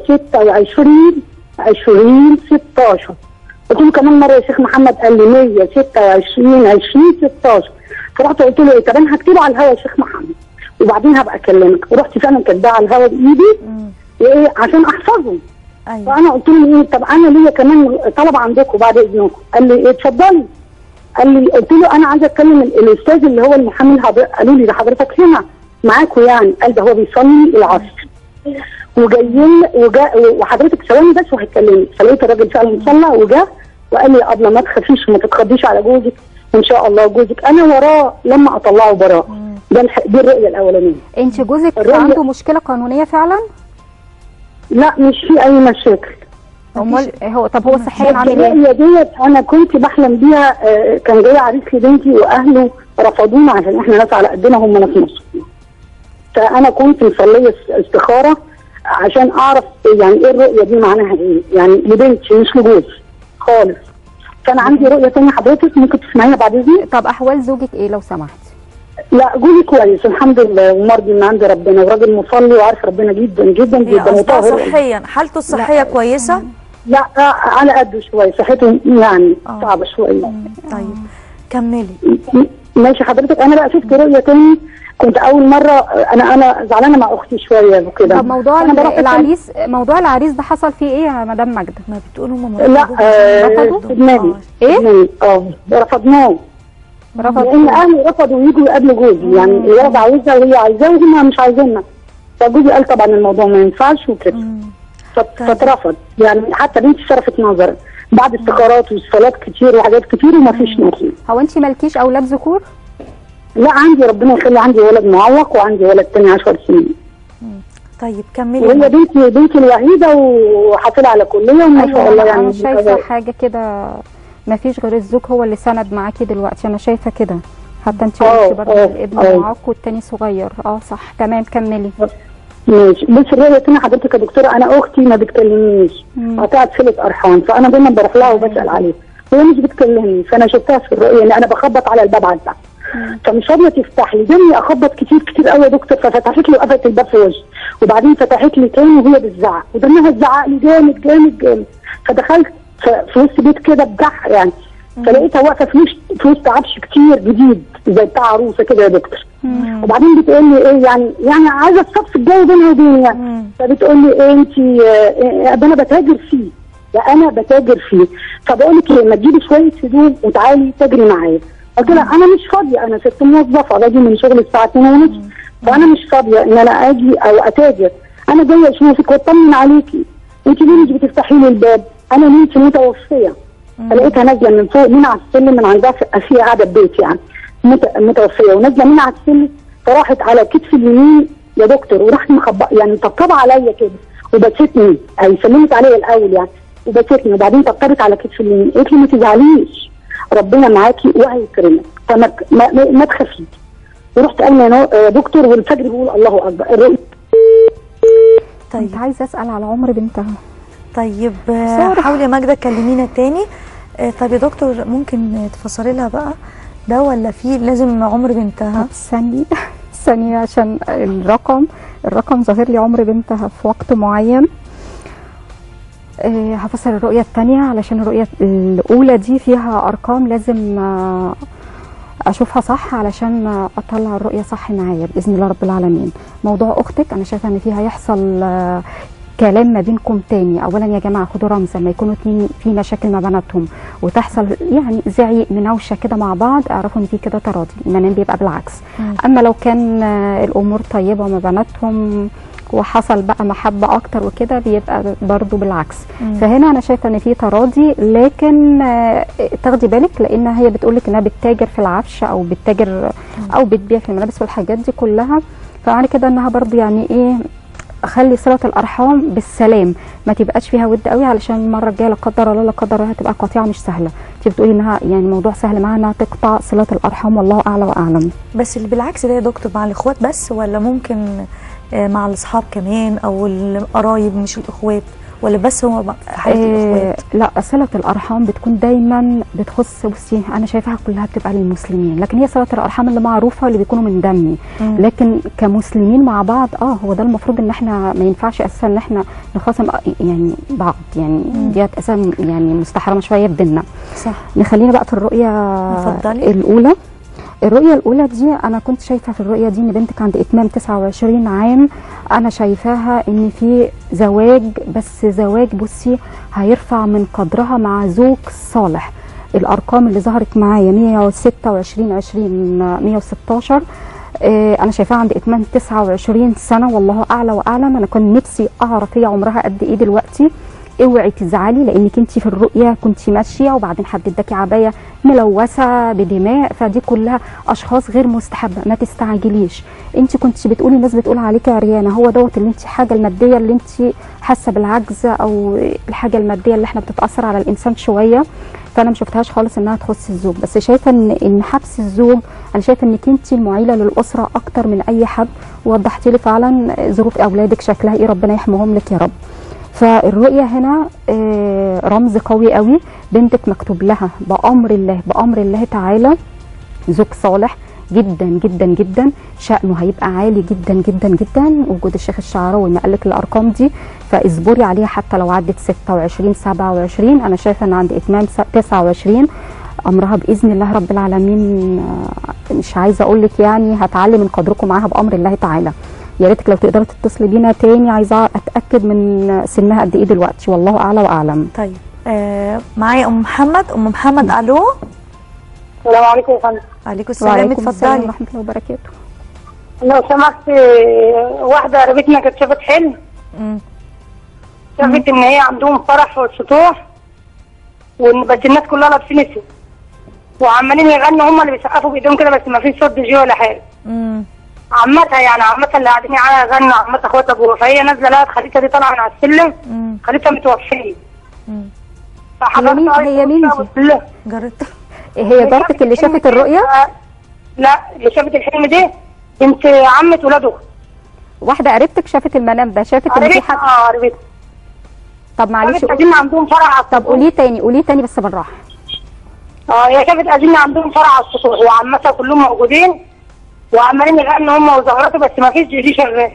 126 20 16 قلت له كمان مره يا شيخ محمد قال لي 126 20 16 فرحت قلت له ايه طب انا هكتبه على الهوا يا شيخ محمد وبعدين هبقى اكلمك ورحت فعلا كاتباه على الهوا بايدي وايه عشان احفظه ايوه فانا قلت له ايه طب انا ليا كمان طلب عندكم بعد اذنكم قال لي ايه اتفضلي قال لي قلت له انا عايزه اتكلم ال- الاستاذ اللي هو المحامي الحضر- قالوا لي ده حضرتك هنا معاكم يعني قال ده هو بيصلي العصر وجايين وجا وحضرتك ثواني بس وهيكلمني فلقيت الراجل فعلا صلى وجا وقال لي يا ابله ما تخافيش وما تتخضيش على جوزك وان شاء الله جوزك انا وراه لما اطلعه براء ده الح- دي الرؤيه الاولانيه انت جوزك الرؤية- عنده مشكله قانونيه فعلا لا مش في اي مشاكل امال هو طب هو صحيا عامل ايه الرؤية ديت انا كنت بحلم بيها آه، كان جاي عريس لبنتي واهله رفضونا عشان احنا ناس على قدنا هم ناس مصر فانا كنت مصليه است- استخاره عشان اعرف يعني ايه الرؤيه دي معناها ايه يعني لبنتي مش لجوزي خالص كان عندي رؤيه تانية حضرتك ممكن تسمعيها بعد اذنك طب احوال زوجك ايه لو سمحت لا جوزي كويس الحمد لله ومرضي من عند ربنا وراجل مصلي وعارف ربنا جدا جدا هي جدا قصدها وطاهر صحيا حالته الصحيه كويسه لا آه، على قده شويه صحته يعني آه. صعبه شويه طيب كملي ماشي حضرتك انا بقى شفت رؤيه تاني كنت اول مره انا انا زعلانه مع اختي شويه وكده طب موضوع أنا بروح العريس موضوع العريس ده حصل فيه ايه يا مدام ماجده ما بتقول هم لا آه، رفضوا؟ في دماغي إيه؟ في دماغي. اه رفضناه رفض لان اهلي رفضوا يجوا يقابلوا جوزي يعني الولد عاوزها وهي عايزاه وهم مش عايزيننا فجوزي قال طبعا الموضوع ما ينفعش وكده فت- فاترفض يعني حتى بنتي شرفت نظر بعد استخارات وصلات كتير وحاجات كتير وما فيش نصيب هو انت مالكيش اولاد ذكور لا عندي ربنا يخلي عندي ولد معوق وعندي ولد تاني 10 سنين طيب وهي كملي بنتي بنتي الوحيده وحاصله على كليه وما شاء الله ايوه يعني انا شايفه حاجه كده ما فيش غير الزوج هو اللي سند معاكي دلوقتي انا شايفه كده حتى انت اه، قلتي برضه اه، الابن اه. معاق والتاني صغير اه صح تمام كملي ماشي بص الرؤيه الثانيه حضرتك يا دكتوره انا اختي ما بتكلمنيش قطعت صله ارحام فانا دايما بروح لها وبسال عليها وهي مش بتكلمني فانا شفتها في الرؤيه ان انا بخبط على الباب عندها فمش راضيه تفتح لي دمي اخبط كتير كتير قوي يا دكتور ففتحت لي وقفلت الباب في وشي وبعدين فتحت لي تاني وهي بتزعق ودمها تزعق لي جامد جامد جامد فدخلت ف- في وسط بيت كده بجح يعني فلقيتها واقفه في وسط في وسط عفش كتير جديد زي بتاع عروسه كده يا دكتور وبعدين بتقول لي ايه يعني يعني عايزه الصف الجاي بينها وبيني يعني فبتقول لي ايه انت ده انا بتاجر فيه ده انا بتاجر فيه فبقول لك ايه ما تجيبي شويه هدوم وتعالي تجري معايا قلت لها انا مش فاضيه انا ست موظفه باجي من شغل الساعه 2 ونص فانا مش فاضيه ان انا اجي او اتاجر انا جايه اشوفك واطمن عليكي انت ليه مش بتفتحي لي الباب انا نمت متوفيه فلقيتها نازله من فوق من على السلم من عندها في في قاعده ببيت يعني مت- متوفيه ونازله من على السلم فراحت على كتف اليمين يا دكتور وراحت مخبط يعني طبطبه عليا كده وبتتني اي سلمت عليا الاول يعني وبتتني وبعدين طبطبت على كتف اليمين قالت لي ما تزعليش ربنا معاكي وهيكرمك فما ما, ما, ما تخافيش ورحت قال يا نو- يا دكتور والفجر بيقول الله اكبر الرؤية طيب كنت عايزه اسال على عمر بنتها طيب آه، حاولي يا ماجده كلمينا تاني آه، طب يا دكتور ممكن تفسري لها بقى ده ولا في لازم عمر بنتها طب ثانية ثانية عشان الرقم الرقم ظاهر لي عمر بنتها في وقت معين آه، هفسر الرؤية التانية علشان الرؤية الأولى دي فيها أرقام لازم آه، أشوفها صح علشان آه، أطلع الرؤية صح معايا بإذن الله رب العالمين موضوع أختك أنا شايفة إن فيها هيحصل آه، كلام ما بينكم تاني اولا يا جماعه خدوا رمز لما يكونوا اتنين في مشاكل ما بيناتهم وتحصل يعني زعيق مناوشه كده مع بعض اعرفوا ان في كده تراضي المنام بيبقى بالعكس اما لو كان آه، الامور طيبه ما بيناتهم وحصل بقى محبه اكتر وكده بيبقى برضو بالعكس فهنا انا شايفه ان في تراضي لكن آه، تاخدي بالك لان هي بتقول لك انها بتتاجر في العفش او بتتاجر او بتبيع في الملابس والحاجات دي كلها فمعنى كده انها برضو يعني ايه خلي صله الارحام بالسلام ما تبقاش فيها ود قوي علشان المره الجايه لا قدر الله لا قدر الله هتبقى قطيعه مش سهله انت بتقولي انها يعني موضوع سهل معاها انها تقطع صله الارحام والله اعلى واعلم بس اللي بالعكس ده يا دكتور مع الاخوات بس ولا ممكن آه، مع الاصحاب كمان او القرايب مش الاخوات ولا بس هو بقى حاله الاخوات آه لا صلة الأرحام بتكون دايما بتخص بصي أنا شايفاها كلها بتبقى للمسلمين لكن هي صلة الأرحام اللي معروفة اللي بيكونوا من دمي مم. لكن كمسلمين مع بعض اه هو ده المفروض ان احنا ما ينفعش اساسا ان احنا نخاصم آه، يعني بعض يعني ديت اساسا يعني مستحرمه شويه في ديننا صح نخلينا بقى في الرؤيه اتفضلي. الاولى الرؤيه الاولى دي انا كنت شايفه في الرؤيه دي ان بنتك عند اتمام 29 عام انا شايفاها ان في زواج بس زواج بصي هيرفع من قدرها مع زوج صالح الارقام اللي ظهرت معايا 126 20 116 آه، انا شايفاها عند اتمام 29 سنه والله اعلى واعلم انا كان نفسي اعرف هي عمرها قد ايه دلوقتي اوعي تزعلي لانك انت في الرؤيه كنت ماشيه وبعدين حد اداكي عبايه ملوثه بدماء فدي كلها اشخاص غير مستحبه ما تستعجليش انت كنت بتقولي الناس بتقول عليكي عريانه هو دوت اللي انت حاجه الماديه اللي انت حاسه بالعجز او الحاجه الماديه اللي احنا بتتاثر على الانسان شويه فانا ما شفتهاش خالص انها تخص الزوج بس شايفه ان ان حبس الزوج انا شايفه انك انت المعيله للاسره اكتر من اي حد ووضحتي لي فعلا ظروف اولادك شكلها ايه ربنا يحميهم لك يا رب فالرؤيه هنا آه، رمز قوي قوي بنتك مكتوب لها بامر الله بامر الله تعالى زوج صالح جدا جدا جدا شأنه هيبقى عالي جدا جدا جدا وجود الشيخ الشعراوي ما قالك الارقام دي فاصبري عليها حتى لو عدت 26 27 انا شايفه ان عند اتمام س- 29 امرها باذن الله رب العالمين آه، مش عايزه اقول لك يعني هتعلي من قدركم معاها بامر الله تعالى يا ريتك لو تقدري تتصلي بينا تاني عايزه اتاكد من سنها قد ايه دلوقتي والله اعلى واعلم طيب آه معايا ام محمد ام محمد الو السلام عليكم يا فندم عليكم السلام وعليكم السلام اتفضلي ورحمه الله وبركاته لو سمحت آه، واحده قريبتنا كانت شافت حلم مم. شافت ان هي عندهم فرح في السطوح وان بس الناس كلها لابسين اسود وعمالين يغنوا هم اللي بيسقفوا بايديهم كده بس ما فيش صوت دي جي ولا حاجه مم. عمتها يعني عمتها اللي قاعدين معاها يغنوا عمتها اخواتها ابوها فهي نازله لقت خالتها دي طالعه من على السلم مم. خالتها متوفيه مم. فحضرتك مين- هي مين دي؟ قلت لها- جربت هي جارتك اللي شافت الرؤيه لا اللي شافت الحلم دي بنت عمة ولاد اختي واحده قريبتك شافت المنام ده شافت ان في قريبتها حد اه قريبتها طب معلش شافت أزين عندهم فرع على طب السطوح. قوليه تاني قوليه تاني بس بالراحه اه هي شافت أزين عندهم فرع على السطوح وعمتها كلهم موجودين وعمالين يغنوا هم وزغرته بس ما فيش دي جي شغال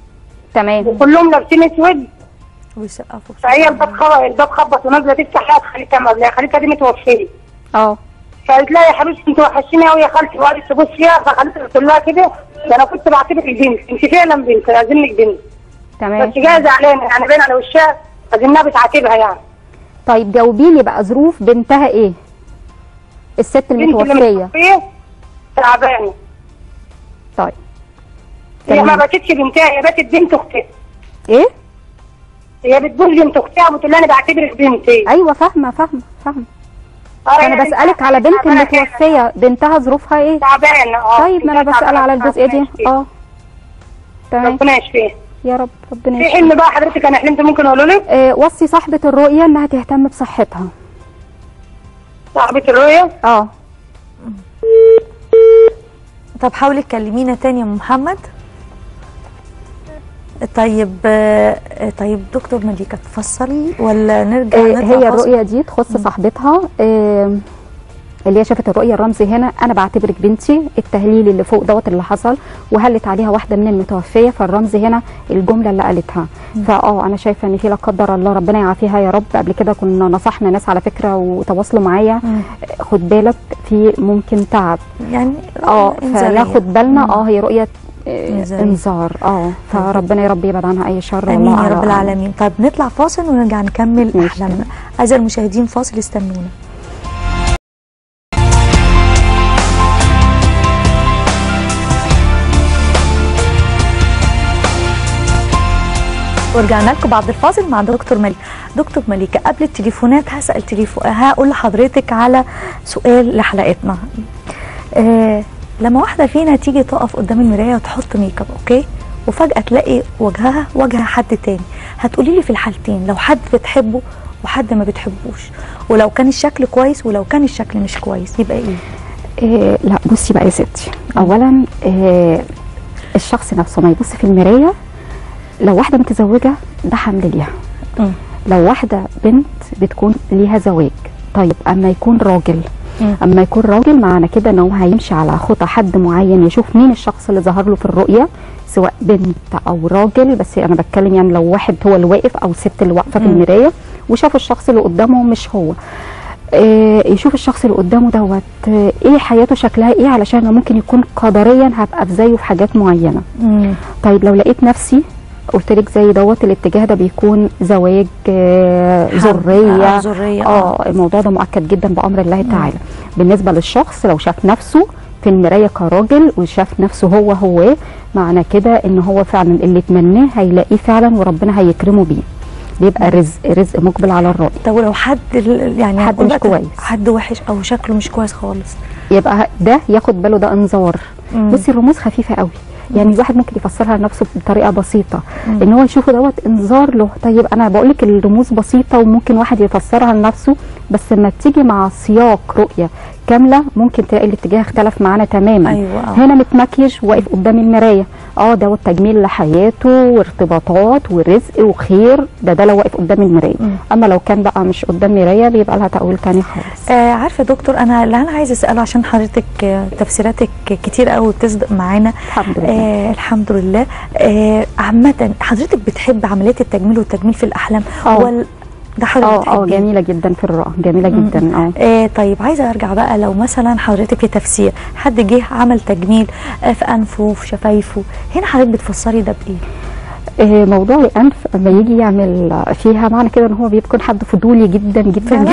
تمام وكلهم لابسين اسود ويسقفوا فهي الباب خبط الباب خبط ونازله تفتح لقت خالتها مقابلها خالتها دي متوفيه اه فقالت لها يا حبيبتي انت وحشتيني قوي يا خالتي وقعدت تبص فيها فخالتها قلت لها كده ده انا كنت بعتبرك بنت انت فعلا بنت لازمك بنت تمام بس جايه زعلانه يعني باين على وشها اكنها بتعاتبها يعني طيب جاوبيني بقى ظروف بنتها ايه الست بنتي اللي المتوفيه متوفية تعبانة طيب هي ما تمام. باتتش بنتها هي باتت بنت اختها ايه هي بتقول بنت اختها بتقول لها انا بعتبرك بنتي ايوه فاهمه فاهمه فاهمه آه، انا يعني بسالك على بنت تعبانة كده. المتوفيه بنتها ظروفها ايه تعبانة اه طيب ما انا بنتها بسال على تعبانة، الجزئيه دي ربنا يشفيها. اه تمام ربنا يشفيها يا رب ربنا في يشفيك حلم بقى حضرتك انا حلمت ممكن اقوله لك آه وصي صاحبه الرؤيه انها تهتم بصحتها صاحبة الرؤيا اه طب حاولي تكلمينا تاني يا أم محمد طيب آه، طيب دكتور مليكة تفصلي ولا نرجع آه، نطلع هي فاصل؟ الرؤيه دي تخص صاحبتها آه، اللي هي شافت الرؤيه الرمزي هنا انا بعتبرك بنتي التهليل اللي فوق دوت اللي حصل وهلت عليها واحده من المتوفيه فالرمز هنا الجمله اللي قالتها فاه انا شايفه ان في لا قدر الله ربنا يعافيها يا رب قبل كده كنا نصحنا ناس على فكره وتواصلوا معايا مم. خد بالك في ممكن تعب يعني اه إنذارية. فناخد بالنا مم. اه هي رؤيه آه، إنذارية. انذار اه فربنا يا رب يبعد عنها اي شر امين والله يا رب أعلم. العالمين طيب نطلع فاصل ونرجع نكمل ماشي. احلامنا اعزائي المشاهدين فاصل استنونا ورجعنا لكم بعد الفاصل مع دكتور مليكة دكتور مليكة قبل التليفونات هسأل تليفون هقول لحضرتك على سؤال لحلقتنا آه لما واحدة فينا تيجي تقف قدام المراية وتحط ميك اب اوكي وفجأة تلاقي وجهها وجه حد تاني هتقولي لي في الحالتين لو حد بتحبه وحد ما بتحبوش ولو كان الشكل كويس ولو كان الشكل مش كويس يبقى ايه إيه لا بصي بقى يا ستي اولا إيه الشخص نفسه ما يبص في المرايه لو واحده متزوجه ده حمل ليها مم. لو واحده بنت بتكون ليها زواج طيب اما يكون راجل مم. اما يكون راجل معنى كده ان هو هيمشي على خطى حد معين يشوف مين الشخص اللي ظهر له في الرؤيه سواء بنت او راجل بس انا بتكلم يعني لو واحد هو اللي واقف او ست اللي واقفه في مم. المرايه وشاف الشخص اللي قدامه مش هو آه، يشوف الشخص اللي قدامه دوت آه، ايه حياته شكلها ايه علشان أنا ممكن يكون قدريا هبقى في زيه في حاجات معينه مم. طيب لو لقيت نفسي قلت لك زي دوت الاتجاه ده بيكون زواج آه، حب. ذريه آه، ذرية، آه. اه الموضوع ده مؤكد جدا بامر الله تعالى بالنسبه للشخص لو شاف نفسه في المرايه كراجل وشاف نفسه هو هو معنى كده ان هو فعلا اللي اتمناه هيلاقيه فعلا وربنا هيكرمه بيه بيبقى رزق رزق مقبل على الرأي طب ولو حد ال- يعني حد هنقول مش بقى كويس. حد وحش او شكله مش كويس خالص يبقى ده ياخد باله ده انذار مم. بصي الرموز خفيفه قوي يعني الواحد ممكن يفسرها لنفسه بطريقه بسيطه مم. ان هو يشوفه دوت انذار له طيب انا بقول لك الرموز بسيطه وممكن واحد يفسرها لنفسه بس لما تيجي مع سياق رؤيه كامله ممكن تلاقي الاتجاه اختلف معانا تماما أيوة، آه. هنا متمكيج واقف قدام المرايه اه دوت تجميل لحياته وارتباطات ورزق وخير ده ده لو واقف قدام المرايه مم. اما لو كان بقى مش قدام مرايه بيبقى لها تاويل تاني خالص آه عارفه يا دكتور انا اللي انا عايزه اساله عشان حضرتك آه تفسيراتك كتير قوي بتصدق معانا الحمد لله آه الحمد لله آه عامه حضرتك بتحب عمليات التجميل والتجميل في الاحلام آه. ولا ده حضرتك اه اه بتحبيه؟ جميله جدا في الرؤى جميله جدا اه آه طيب عايزه ارجع بقى لو مثلا حضرتك في تفسير حد جه عمل تجميل آه في انفه في شفايفه هنا حضرتك بتفسري ده بايه؟ آه، موضوع الانف لما يجي يعمل فيها معنى كده ان هو بيكون حد فضولي جدا جدا فعلا؟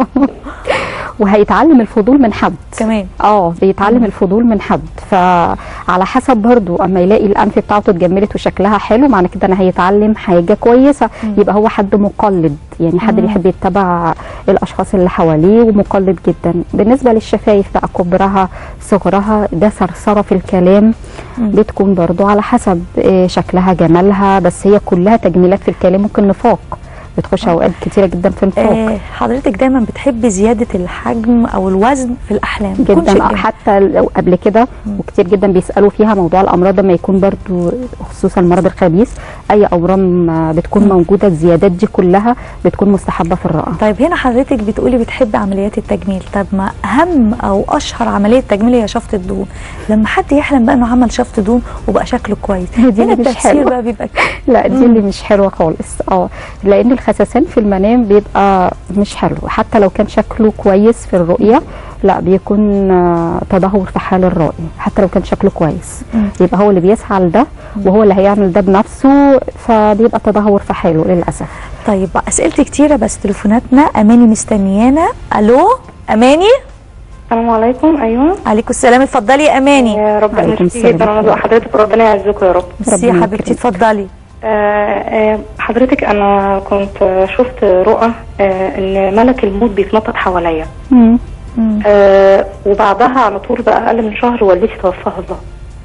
وهيتعلم الفضول من حد كمان اه بيتعلم الفضول من حد فعلى حسب برضو اما يلاقي الانف بتاعته اتجملت وشكلها حلو معنى كده انا هيتعلم حاجه كويسه يبقى هو حد مقلد يعني حد بيحب يتبع الاشخاص اللي حواليه ومقلد جدا بالنسبه للشفايف بقى كبرها صغرها ده ثرثره في الكلام بتكون برضو على حسب آه، شكلها جمالها بس هي كلها تجميلات في الكلام ممكن نفاق بتخش اوقات كتيره جدا في النفاق آه حضرتك دايما بتحبي زياده الحجم او الوزن في الاحلام بيكون شيء جدا جميل. حتى لو قبل كده وكتير جدا بيسالوا فيها موضوع الامراض لما يكون برضو خصوصا المرض الخبيث اي اورام آه، بتكون موجوده الزيادات دي كلها بتكون مستحبه في الرئه طيب هنا حضرتك بتقولي بتحبي عمليات التجميل طب ما اهم او اشهر عمليه تجميل هي شفط الدهون لما حد يحلم بقى انه عمل شفط دهون وبقى شكله كويس دي هنا اللي مش التفسير حلوة. بقى بيبقى لا دي اللي مش حلوه خالص اه لان الخسسان في المنام بيبقى مش حلو حتى لو كان شكله كويس في الرؤيه لا بيكون آه، تدهور في حال الرأي حتى لو كان شكله كويس مم. يبقى هو اللي بيسعى لده وهو اللي هيعمل ده بنفسه فبيبقى تدهور في حاله للاسف طيب بقى اسئلتي كتيره بس تليفوناتنا اماني مستنيانا الو اماني السلام عليكم ايوه عليكم السلام اتفضلي يا اماني يا رب عليكم ميرسي السلام. جدا انا حضرتك ربنا يعزكم يا رب ميرسي يا حبيبتي اتفضلي آه، آه، حضرتك انا كنت آه، شفت رؤى آه، ان ملك الموت بيتنطط حواليا مم. آه، وبعدها على طول باقل من شهر والدتي توفاها الله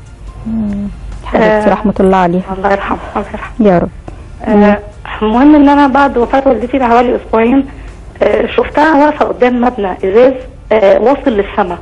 حبيبتي آه. رحمه الله عليها الله يرحمها الله يرحمها يا رب آه، المهم ان انا بعد وفاه والدتي بحوالي اسبوعين آه، شفتها واقفه قدام مبنى ازاز آه، واصل للسماء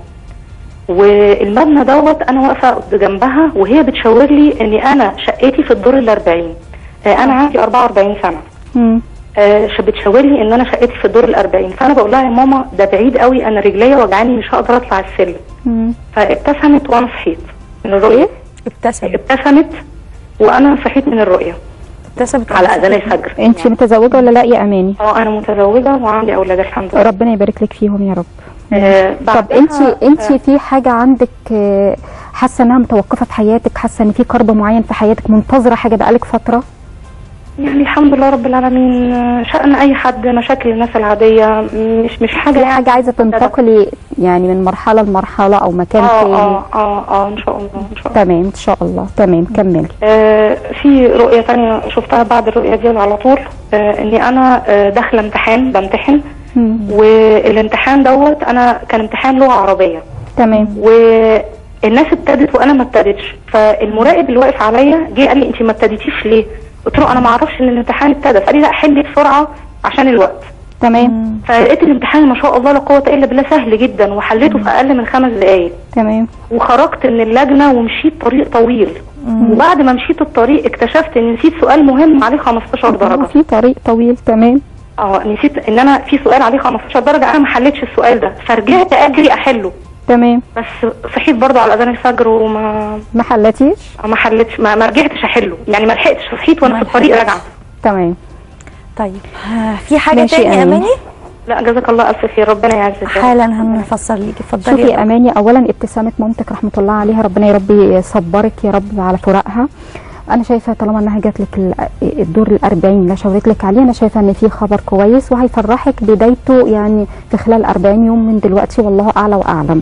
والمبنى دوت انا واقفه جنبها وهي بتشاور لي ان انا شقتي في الدور الأربعين آه، انا عندي 44 سنه مم. آه، ش- بتشاور لي ان انا شقتي في الدور الأربعين فانا بقول لها يا ماما ده بعيد قوي انا رجليا وجعاني مش هقدر اطلع السلم مم. فابتسمت وانا صحيت من الرؤيه ابتسم ابتسمت وانا صحيت من الرؤيه ابتسمت على اذان الفجر انت متزوجه ولا لا يا اماني اه انا متزوجه وعندي اولاد الحمد لله ربنا يبارك لك فيهم يا رب آه طب بعدها- انت انت آه، في حاجه عندك آه، حاسه انها متوقفه في حياتك حاسه ان في كرب معين في حياتك منتظره حاجه بقالك فتره يعني الحمد لله رب العالمين آه، شأن اي حد مشاكل الناس العاديه مش مش حاجه في يعني حاجه عايزه تنتقلي يعني من مرحله لمرحله او مكان اه تاني اه اه اه ان شاء الله ان شاء الله تمام ان شاء الله تمام كملي آه في رؤيه تانية شفتها بعد الرؤيه دي على طول آه اني انا آه داخله امتحان بمتحن مم. والامتحان دوت انا كان امتحان لغه عربيه تمام والناس ابتدت وانا ما ابتدتش فالمراقب اللي واقف عليا جه قال لي انت ما ابتديتيش ليه؟ قلت له انا ما اعرفش ان الامتحان ابتدى فقال لي لا حلي بسرعه عشان الوقت تمام فلقيت الامتحان ما شاء الله لا قوه الا بالله سهل جدا وحليته في اقل من خمس دقائق تمام وخرجت من اللجنه ومشيت طريق طويل وبعد ما مشيت الطريق اكتشفت ان نسيت سؤال مهم عليه 15 درجه في طريق طويل تمام اه نسيت ان انا في سؤال عليه 15 درجه انا ما حليتش السؤال ده فرجعت اجري احله تمام بس صحيت برضه على اذان الفجر وما ما حلتيش ما حلتش ما, ما رجعتش احله يعني ما لحقتش صحيت وانا ما في الطريق لحقتش. راجعه تمام طيب آه، في حاجه ماشي تاني يا أماني. اماني لا جزاك الله الف خير ربنا يعزك حالا هنفسر ليكي اتفضلي شوفي يا يا اماني اولا ابتسامه مامتك رحمه الله عليها ربنا يا رب يصبرك يا رب على فراقها انا شايفه طالما انها جات لك ال- الدور الأربعين اللي شاورت لك عليه انا شايفه ان في خبر كويس وهيفرحك بدايته يعني في خلال 40 يوم من دلوقتي والله اعلى واعلم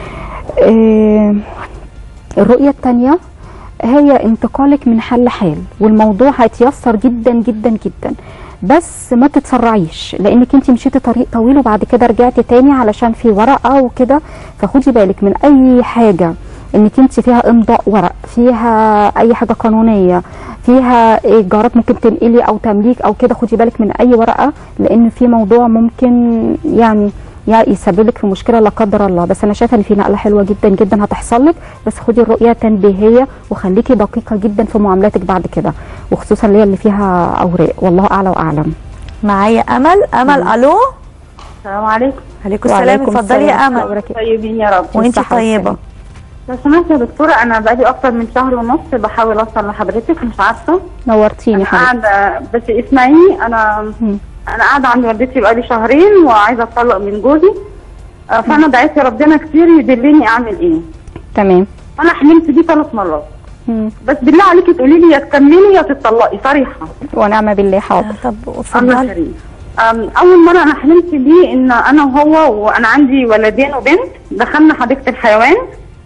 آه، الرؤيه الثانيه هي انتقالك من حل لحال والموضوع هيتيسر جدا جدا جدا بس ما تتسرعيش لانك انت مشيتي طريق طويل وبعد كده رجعتي تاني علشان في ورقه وكده فخدي بالك من اي حاجه انك انت فيها امضاء ورق فيها اي حاجه قانونيه فيها ايجارات ممكن تنقلي او تمليك او كده خدي بالك من اي ورقه لان في موضوع ممكن يعني يعني يسبب لك في مشكله لا قدر الله بس انا شايفه ان في نقله حلوه جدا جدا هتحصل لك بس خدي الرؤيه تنبيهيه وخليكي دقيقه جدا في معاملاتك بعد كده وخصوصا اللي هي اللي فيها اوراق والله اعلى واعلم معايا امل امل الو السلام عليكم عليكم السلام وعليكم اتفضلي يا السلام. امل طيبين يا رب وانتي بالصحة طيبه لو سمحت يا دكتورة أنا بقالي أكتر من شهر ونص بحاول أوصل لحضرتك مش عارفة نورتيني أنا حضرتك قاعدة بس اسمعيني أنا مم. أنا قاعدة عند والدتي بقالي شهرين وعايزة أتطلق من جوزي آه، فأنا دعيت ربنا كتير يدلني أعمل إيه تمام أنا حلمت بيه ثلاث مرات مم. بس بالله عليكي تقولي لي يا تكملي يا تتطلقي صريحة ونعم بالله حاضر آه، طب الله اتفضلي كريم أم، اول مره انا حلمت بيه ان انا وهو وانا عندي ولدين وبنت دخلنا حديقه الحيوان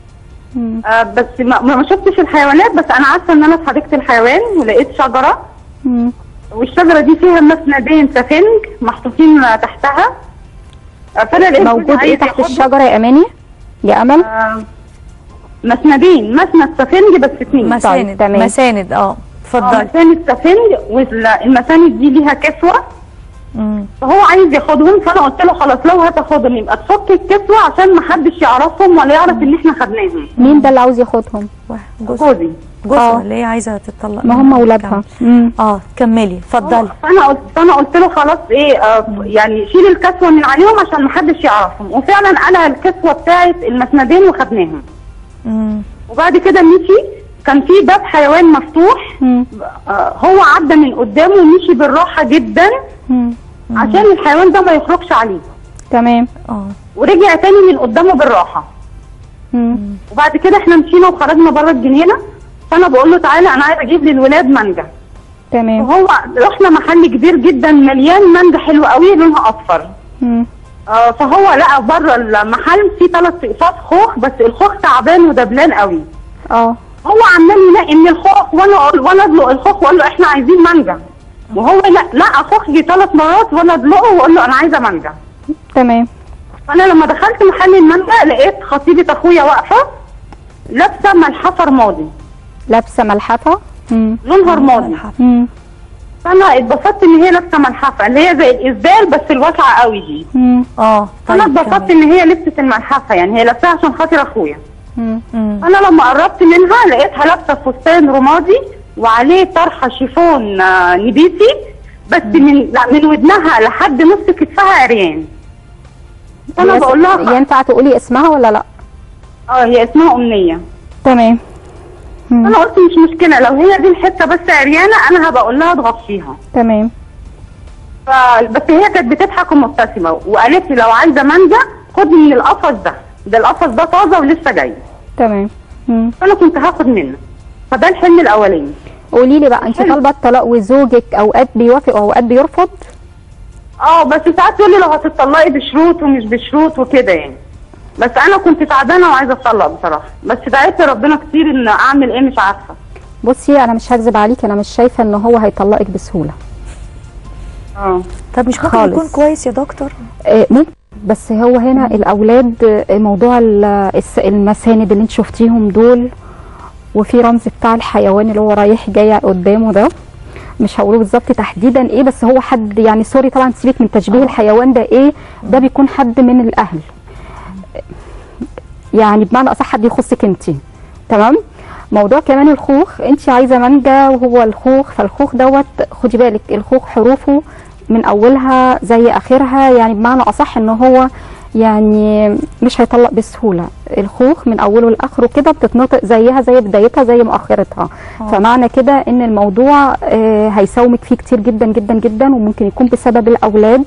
مم. آه بس ما, ما شفتش الحيوانات بس انا عارفه ان انا في حديقه الحيوان ولقيت شجره مم. والشجره دي فيها مسندين سفنج محطوطين تحتها آه فانا لقيت جوزي موجود ايه عايز تحت ياخدهم. الشجره يا اماني يا امل آه مسندين مسند سفنج بس اتنين مساند تمام. مساند اه آه، اتفضلي مساند سفنج والمساند دي ليها كسوه مم. فهو عايز ياخدهم فانا قلت له خلاص لو هتاخدهم يبقى تفك الكسوه عشان ما حدش يعرفهم ولا يعرف ان احنا خدناهم مين ده اللي عاوز ياخدهم جوز جوزي جوزها آه. اللي هي عايزه تتطلق ما هم اولادها مم. اه كملي اتفضلي فانا قلت فانا قلت له خلاص ايه آه يعني شيل الكسوه من عليهم عشان ما حدش يعرفهم وفعلا قلع الكسوه بتاعه المسندين وخدناهم مم. وبعد كده مشي كان في باب حيوان مفتوح مم. آه هو عدى من قدامه ومشي بالراحه جدا مم. عشان الحيوان ده ما يخرجش عليه تمام اه ورجع تاني من قدامه بالراحه مم. وبعد كده احنا مشينا وخرجنا بره الجنينه فانا بقول له تعالى انا عايز اجيب للولاد مانجا تمام وهو رحنا محل كبير جدا مليان مانجا حلو قوي لونها اصفر مم. آه فهو لقى بره المحل في ثلاث اقساط خوخ بس الخوخ تعبان ودبلان قوي اه هو عمال ينقي من الخوخ وانا اقول وانا ادلق الخوخ واقول له احنا عايزين مانجا وهو لا لقى خوخ جه ثلاث مرات وانا ادلقه واقول له انا عايزه مانجا تمام فانا لما دخلت محل المانجا لقيت خطيبه اخويا واقفه لابسه ملحفه رمادي لابسه ملحفه مم. لونها رمادي مم. فانا اتبسطت ان هي لابسه ملحفه اللي هي زي الاسدال بس الواسعه قوي دي مم. اه انا طيب اتبسطت كمل. ان هي لبست الملحفه يعني هي لابساها عشان خاطر اخويا مم. مم. انا لما قربت منها لقيتها لابسه فستان رمادي وعليه طرحه شيفون آه، نبيتي بس من لا من ودنها لحد نص كتفها عريان فانا يس- بقول لها ينفع تقولي اسمها ولا لا اه هي اسمها امنيه تمام مم. انا قلت مش مشكله لو هي دي الحته بس عريانه انا هبقى اقول لها تغطيها تمام ف... بس هي كانت بتضحك ومبتسمه وقالت لي لو عايزه مانجا خدي من القفص ده ده القفص ده طازه ولسه جاي تمام مم. فانا كنت هاخد منه فده الحلم الاولاني قولي لي بقى انت طالبه الطلاق وزوجك اوقات بيوافق واوقات بيرفض اه بس ساعات يقول لي لو هتطلقي بشروط ومش بشروط وكده يعني بس انا كنت تعبانه وعايزه اتطلق بصراحه بس دعيت ربنا كتير ان اعمل ايه مش عارفه بصي انا مش هكذب عليك انا مش شايفه ان هو هيطلقك بسهوله اه طب مش ممكن خالص. يكون كويس يا دكتور آه، ممكن بس هو هنا الاولاد آه، موضوع ال- الس- المساند اللي انت شفتيهم دول وفي رمز بتاع الحيوان اللي هو رايح جاي قدامه ده مش هقوله بالظبط تحديدا ايه بس هو حد يعني سوري طبعا سيبك من تشبيه الحيوان ده ايه ده بيكون حد من الاهل يعني بمعنى اصح حد يخصك انت تمام موضوع كمان الخوخ انت عايزه مانجا وهو الخوخ فالخوخ دوت خدي بالك الخوخ حروفه من اولها زي اخرها يعني بمعنى اصح ان هو يعني مش هيطلق بسهوله الخوخ من اوله لاخره كده بتتنطق زيها زي بدايتها زي مؤخرتها فمعنى كده ان الموضوع آه، هيساومك فيه كتير جدا جدا جدا وممكن يكون بسبب الاولاد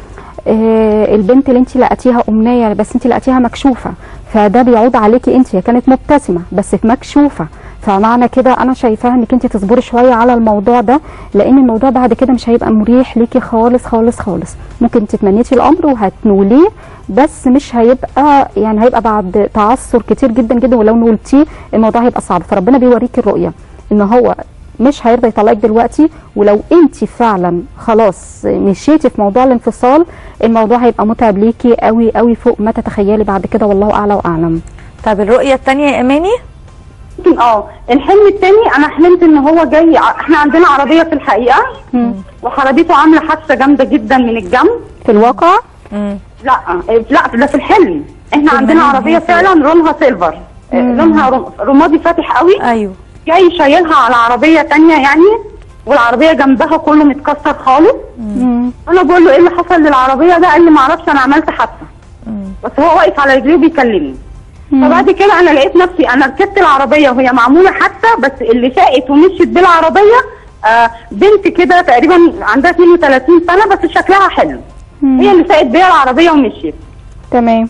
آه، البنت اللي انت لقيتيها امنيه بس انت لقيتيها مكشوفه فده بيعود عليكي انت هي كانت مبتسمه بس مكشوفه فمعنى كده انا شايفاها انك انت تصبري شويه على الموضوع ده لان الموضوع بعد كده مش هيبقى مريح ليكي خالص خالص خالص ممكن تتمنيتي الامر وهتنوليه بس مش هيبقى يعني هيبقى بعد تعثر كتير جدا جدا ولو نولتيه الموضوع هيبقى صعب فربنا بيوريكي الرؤيه ان هو مش هيرضى يطلقك دلوقتي ولو انت فعلا خلاص مشيتي في موضوع الانفصال الموضوع هيبقى متعب ليكي قوي قوي فوق ما تتخيلي بعد كده والله اعلى واعلم طب الرؤيه الثانيه يا اماني ممكن اه الحلم التاني انا حلمت ان هو جاي ع- احنا عندنا عربيه في الحقيقه وعربيته عامله حادثه جامده جدا من الجنب في الواقع مم. لا لا ده في الحلم احنا عندنا المنام عربيه هي في- فعلا لونها سيلفر آه، لونها رم- رمادي فاتح قوي ايوه جاي شايلها على عربيه تانية يعني والعربيه جنبها كله متكسر خالص مم. انا بقول له ايه اللي حصل للعربيه ده قال لي ما اعرفش انا عملت حادثه مم. بس هو واقف على رجليه وبيكلمني فبعد كده انا لقيت نفسي انا ركبت العربيه وهي معموله حادثه بس اللي ساقت ومشيت بالعربيه آه بنت كده تقريبا عندها 32 سنه بس شكلها حلو هي اللي ساقت بيها العربيه ومشيت تمام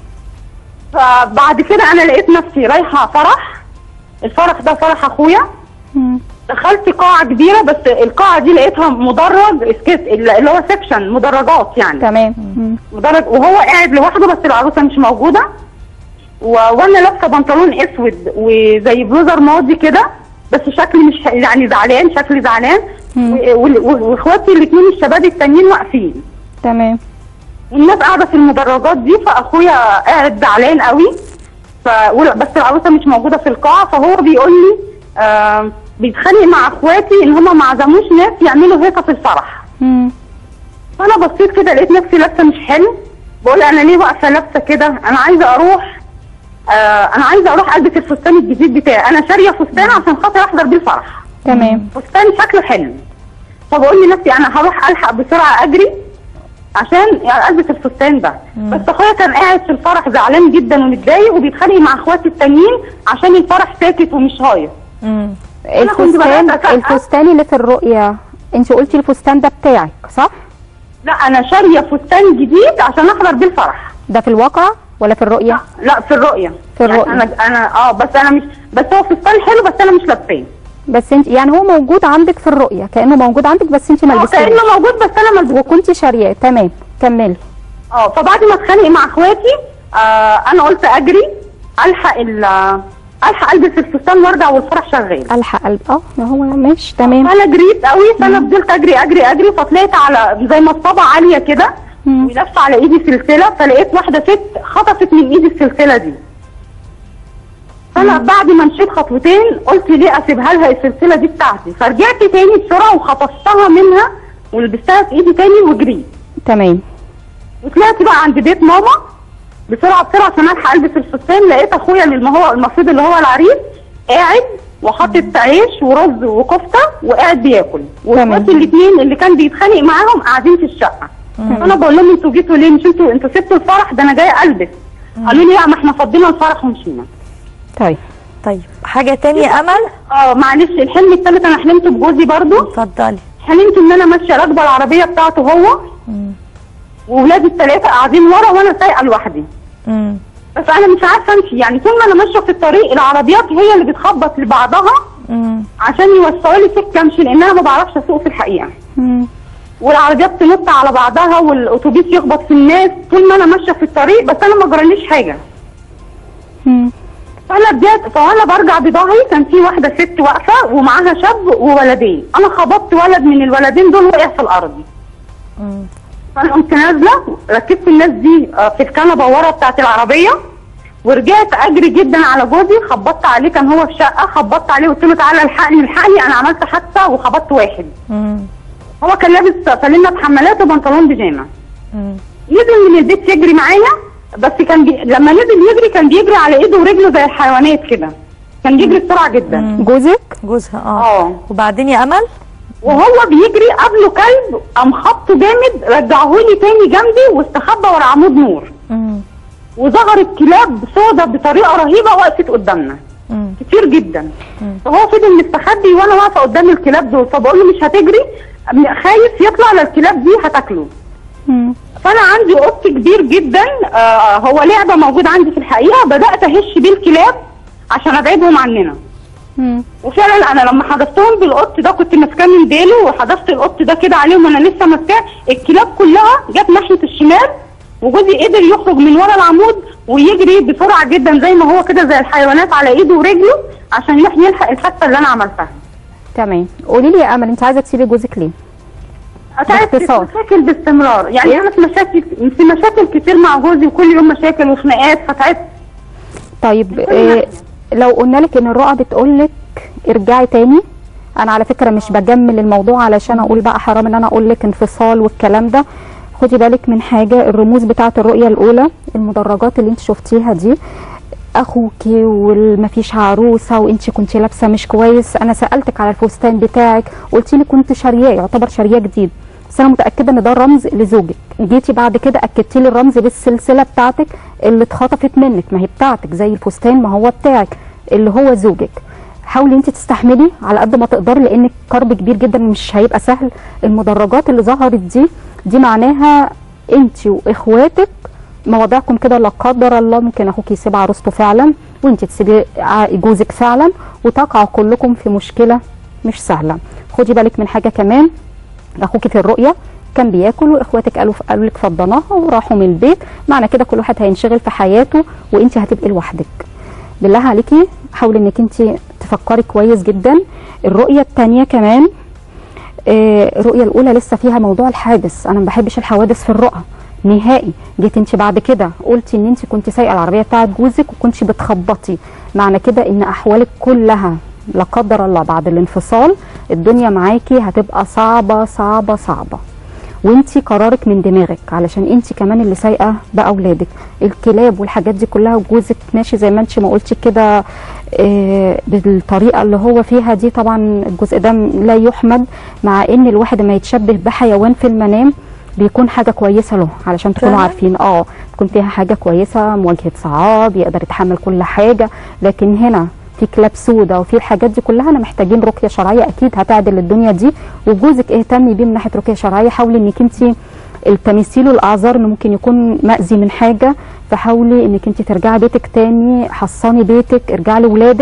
فبعد كده انا لقيت نفسي رايحه فرح الفرح ده فرح اخويا مم. دخلت قاعه كبيره بس القاعه دي لقيتها مدرج اسكيت اللي هو سكشن مدرجات يعني تمام مم. مدرج وهو قاعد لوحده بس العروسه مش موجوده و... وانا لابسه بنطلون اسود وزي بلوزر ماضي كده بس شكلي مش يعني زعلان شكلي زعلان و- و- و- واخواتي الاثنين الشباب التانيين واقفين تمام والناس قاعده في المدرجات دي فاخويا قاعد زعلان قوي ف... ولا- بس العروسه مش موجوده في القاعه فهو بيقول لي آه بيتخانق مع اخواتي ان هم ما عزموش ناس يعملوا هيصه في الفرح مم. فانا بصيت كده لقيت نفسي لابسه مش حلو بقول انا ليه واقفه لابسه كده انا عايزه اروح آه انا عايزه اروح البس الفستان الجديد بتاعي انا شاريه فستان عشان خاطر احضر بيه الفرح تمام فستان شكله حلو فبقول لنفسي انا هروح الحق بسرعه اجري عشان يعني البس الفستان ده بس اخويا كان قاعد في الفرح زعلان جدا ومتضايق وبيتخانق مع اخواتي التانيين عشان الفرح ساكت ومش هايص مم. أنا كنت الفستان بدأت أسقف. الفستان اللي في الرؤيه انت قلتي الفستان ده بتاعك صح لا انا شاريه فستان جديد عشان احضر بيه الفرح ده في الواقع ولا في الرؤيه لا في الرؤيه في الرؤية. يعني انا انا اه بس انا مش بس هو فستان حلو بس انا مش لابساه بس انت يعني هو موجود عندك في الرؤيه كانه موجود عندك بس انت ما اه لبستيهوش كانه موجود بس انا ما لبستوش. وكنت شارياه تمام كملي اه فبعد ما اتخانق مع اخواتي آه انا قلت اجري الحق ال الحق البس الفستان وارجع والفرح شغال الحق قلب اه هو ماشي تمام فانا جريت قوي فانا فضلت اجري اجري اجري فطلعت على زي مصطبه عاليه كده مم. ولابسه على ايدي سلسله فلقيت واحده ست خطفت من ايدي السلسله دي فانا بعد ما مشيت خطوتين قلت ليه اسيبها لها السلسله دي بتاعتي فرجعت تاني بسرعه وخطفتها منها ولبستها في ايدي تاني وجريت تمام وطلعت بقى عند بيت ماما بسرعه بسرعه عشان الحق البس الفستان لقيت اخويا اللي هو المفروض اللي هو العريس قاعد وحاطط عيش ورز وكفته وقاعد بياكل واخواتي الاثنين اللي كان بيتخانق معاهم قاعدين في الشقه فانا بقول لهم انتوا جيتوا ليه مش انتوا انتوا سبتوا الفرح ده انا جايه البس قالوا لي لا ما احنا فضينا الفرح ومشينا طيب طيب حاجه تانية يا امل اه معلش الحلم الثالث انا حلمت بجوزي برضو اتفضلي حلمت ان انا ماشيه راكبه العربيه بتاعته هو واولادي الثلاثه قاعدين ورا وانا سايقه لوحدي امم بس انا مش عارفه امشي يعني طول ما انا ماشيه في الطريق العربيات هي اللي بتخبط لبعضها امم عشان يوسعوا لي سكه امشي لان انا ما بعرفش اسوق في الحقيقه مم. والعربيات تنط على بعضها والاتوبيس يخبط في الناس طول ما انا ماشيه في الطريق بس انا ما جراليش حاجه مم. فانا رجعت فانا برجع بظهري كان في واحده ست واقفه ومعاها شاب وولدين انا خبطت ولد من الولدين دول وقع في الارض فانا قمت نازله ركبت الناس دي آه، في الكنبه ورا بتاعت العربيه ورجعت اجري جدا على جوزي خبطت عليه كان هو في شقه خبطت عليه وقلت له تعالى الحقني الحقني انا عملت حادثه وخبطت واحد امم هو كان لابس فانلة حمالات وبنطلون بيجامه نزل من البيت يجري معايا بس كان بي... لما نزل يجري كان بيجري على ايده ورجله زي الحيوانات كده كان بيجري بسرعه جدا جوزك جوزها اه اه وبعدين يا امل وهو بيجري قبله كلب قام خبطه جامد رجعهولي تاني جنبي واستخبى ورا عمود نور امم وظهرت كلاب سودة بطريقه رهيبه وقفت قدامنا امم كتير جدا فهو فضل مستخبي وانا واقفه قدام الكلاب دول فبقول له مش هتجري خايف يطلع للكلاب دي هتاكله مم. فانا عندي قط كبير جدا آه هو لعبه موجود عندي في الحقيقه بدات اهش بيه الكلاب عشان ابعدهم عننا مم. وفعلا انا لما حدفتهم بالقط ده كنت ماسكاه من ديله وحدفت القط ده كده عليهم وانا لسه ماسكاه الكلاب كلها جت ناحيه الشمال وجوزي قدر يخرج من ورا العمود ويجري بسرعه جدا زي ما هو كده زي الحيوانات على ايده ورجله عشان يروح يلحق الحادثه اللي انا عملتها تمام قولي لي يا امل انت عايزه تسيبي جوزك ليه تعبت في باختصار. مشاكل باستمرار يعني انا في مشاكل في مشاكل كتير مع جوزي وكل يوم مشاكل وخناقات فتعبت طيب إيه لو قلنا لك ان الرؤى بتقول لك ارجعي تاني انا على فكره مش بجمل الموضوع علشان اقول بقى حرام ان انا اقول لك انفصال والكلام ده خدي بالك من حاجه الرموز بتاعه الرؤيه الاولى المدرجات اللي انت شفتيها دي اخوكي ومفيش عروسه وانت كنت لابسه مش كويس انا سالتك على الفستان بتاعك قلتي لي كنت شارياه يعتبر شارياه جديد بس انا متاكده ان ده رمز لزوجك جيتي بعد كده اكدتي لي الرمز بالسلسله بتاعتك اللي اتخطفت منك ما هي بتاعتك زي الفستان ما هو بتاعك اللي هو زوجك حاولي انت تستحملي على قد ما تقدري لانك كرب كبير جدا مش هيبقى سهل المدرجات اللي ظهرت دي دي معناها انت واخواتك مواضيعكم كده لا قدر الله ممكن اخوك يسيب عروسته فعلا وانت تسيبي ع- جوزك فعلا وتقعوا كلكم في مشكله مش سهله خدي بالك من حاجه كمان اخوك في الرؤيه كان بياكل واخواتك قالوا قالوا لك فضناها وراحوا من البيت معنى كده كل واحد هينشغل في حياته وانت هتبقي لوحدك بالله عليكي حاولي انك انت تفكري كويس جدا الرؤيه الثانيه كمان آه، الرؤيه الاولى لسه فيها موضوع الحادث انا ما بحبش الحوادث في الرؤى نهائي جيت انت بعد كده قلتي ان انت كنت سايقه العربيه بتاعت جوزك وكنت بتخبطي معنى كده ان احوالك كلها لا قدر الله بعد الانفصال الدنيا معاكي هتبقى صعبه صعبه صعبه وانتي قرارك من دماغك علشان انتي كمان اللي سايقه باولادك الكلاب والحاجات دي كلها وجوزك ماشي زي ما انتي ما قلتي كده آه، بالطريقه اللي هو فيها دي طبعا الجزء ده لا يحمد مع ان الواحد ما يتشبه بحيوان في المنام بيكون حاجه كويسه له علشان تكونوا فعلا؟ عارفين اه تكون فيها حاجه كويسه مواجهه صعاب يقدر يتحمل كل حاجه لكن هنا في كلاب سودا وفي الحاجات دي كلها انا محتاجين رقيه شرعيه اكيد هتعدل الدنيا دي وجوزك اهتمي بيه من ناحيه رقيه شرعيه حاولي انك انت التمثيل الاعذار انه ممكن يكون مأذي من حاجه فحاولي انك انت ترجعي بيتك تاني حصاني بيتك ارجعي لاولادك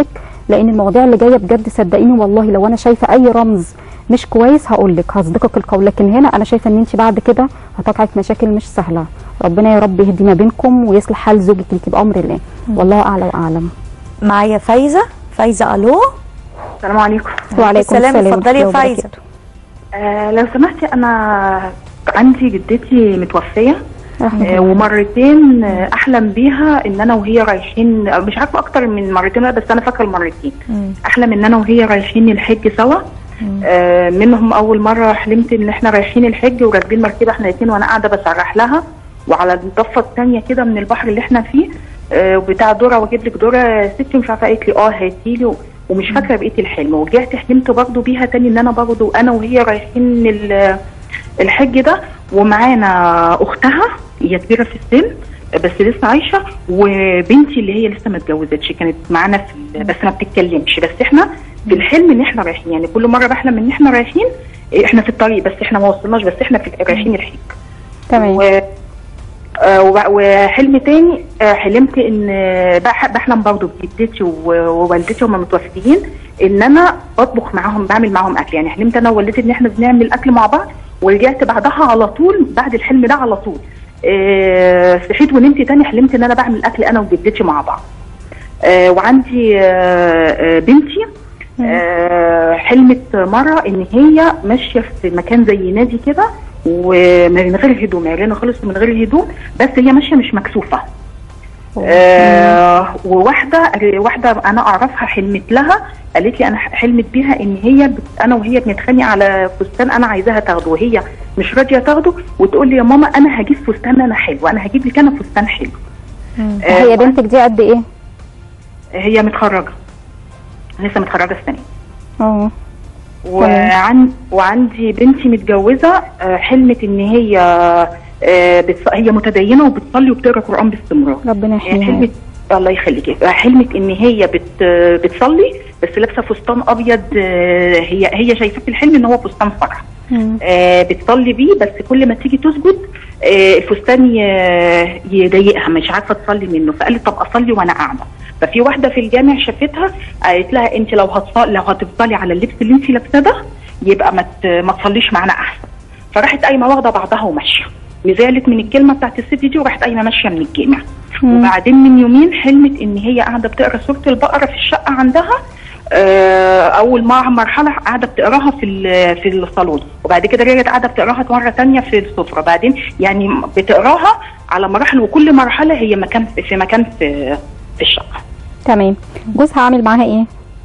لان المواضيع اللي جايه بجد صدقيني والله لو انا شايفه اي رمز مش كويس هقول لك هصدقك القول لكن هنا انا شايفه ان انت بعد كده هتقعي في مشاكل مش سهله ربنا يا رب يهدي ما بينكم ويصلح حال زوجك ليكي بامر الله والله اعلى واعلم معايا فايزه فايزه الو السلام عليكم وعليكم السلام، السلام اتفضلي يا ورحمة الله فايزة. وبركاته. آه لو سمحتي انا عندي جدتي متوفيه رحمة آه الله. ومرتين آه احلم بيها ان انا وهي رايحين آه، مش عارفه اكتر من مرتين لا، بس انا فاكره المرتين احلم ان انا وهي رايحين الحج سوا آه منهم اول مره حلمت ان احنا رايحين الحج وراكبين مركبه احنا الاثنين وانا قاعده بسرح لها وعلى الضفه الثانيه كده من البحر اللي احنا فيه آه وبتاع دوره واجيب لك دوره ستي مش عارفه قالت لي اه هاتي لي ومش فاكره بقيه الحلم ورجعت حلمت برضه بيها تاني ان انا برضه انا وهي رايحين ال- الحج ده ومعانا اختها هي كبيره في السن بس لسه عايشه وبنتي اللي هي لسه ما اتجوزتش كانت معانا في ال- بس ما بتتكلمش بس احنا في الحلم ان احنا رايحين يعني كل مره بحلم ان احنا رايحين إيه، احنا في الطريق بس احنا ما وصلناش بس احنا في رايحين الحج تمام و... آه، وب- وحلم تاني آه، حلمت ان آه، بح- بحلم برضه بجدتي و- ووالدتي هما متوفيين ان انا بطبخ معاهم بعمل معاهم اكل يعني حلمت انا ووالدتي ان احنا بنعمل اكل مع بعض ورجعت بعدها على طول بعد الحلم ده على طول آه، صحيت ونمت تاني حلمت ان انا بعمل اكل انا وجدتي مع بعض آه، وعندي آه، آه، بنتي آه، حلمت مره ان هي ماشيه في مكان زي نادي كده ومن غير هدوم عريانه خالص من غير هدوم بس هي ماشيه مش مكسوفه آه وواحده واحده انا اعرفها حلمت لها قالت لي انا حلمت بيها ان هي بت انا وهي بنتخانق على فستان انا عايزاها تاخده وهي مش راضيه تاخده وتقول لي يا ماما انا هجيب فستان انا حلو انا هجيب لك انا فستان حلو آه، هي بنتك دي قد ايه؟ هي متخرجه لسه متخرجه السنه دي. اه وعن وعندي بنتي متجوزه آه، حلمت ان هي آه، بتص... هي متدينه وبتصلي وبتقرا قران باستمرار ربنا هي يحميها حلمت الله يخليك حلمت ان هي بت... بتصلي بس لابسه فستان ابيض آه، هي هي شايفاه في الحلم ان هو فستان فرح مم. آه، بتصلي بيه بس كل ما تيجي تسجد آه، الفستان ي- يضايقها مش عارفه تصلي منه فقالت طب اصلي وانا قاعده ففي واحده في الجامع شافتها قالت لها انت لو هتصلي لو هتفضلي على اللبس اللي انت لابساه ده يبقى ما ت- ما تصليش معانا احسن فراحت قايمه واخده بعضها وماشيه نزلت من الكلمه بتاعت الست دي وراحت قايمه ماشيه من الجامع وبعدين من يومين حلمت ان هي قاعده بتقرا سوره البقره في الشقه عندها آه، اول ما مرحله قاعده بتقراها في ال- في الصالون وبعد كده رجعت قاعده بتقراها مره تانية في السفره بعدين يعني بتقراها على مراحل وكل مرحله هي مكان في مكان في في الشقه تمام جوزها عامل معاها ايه؟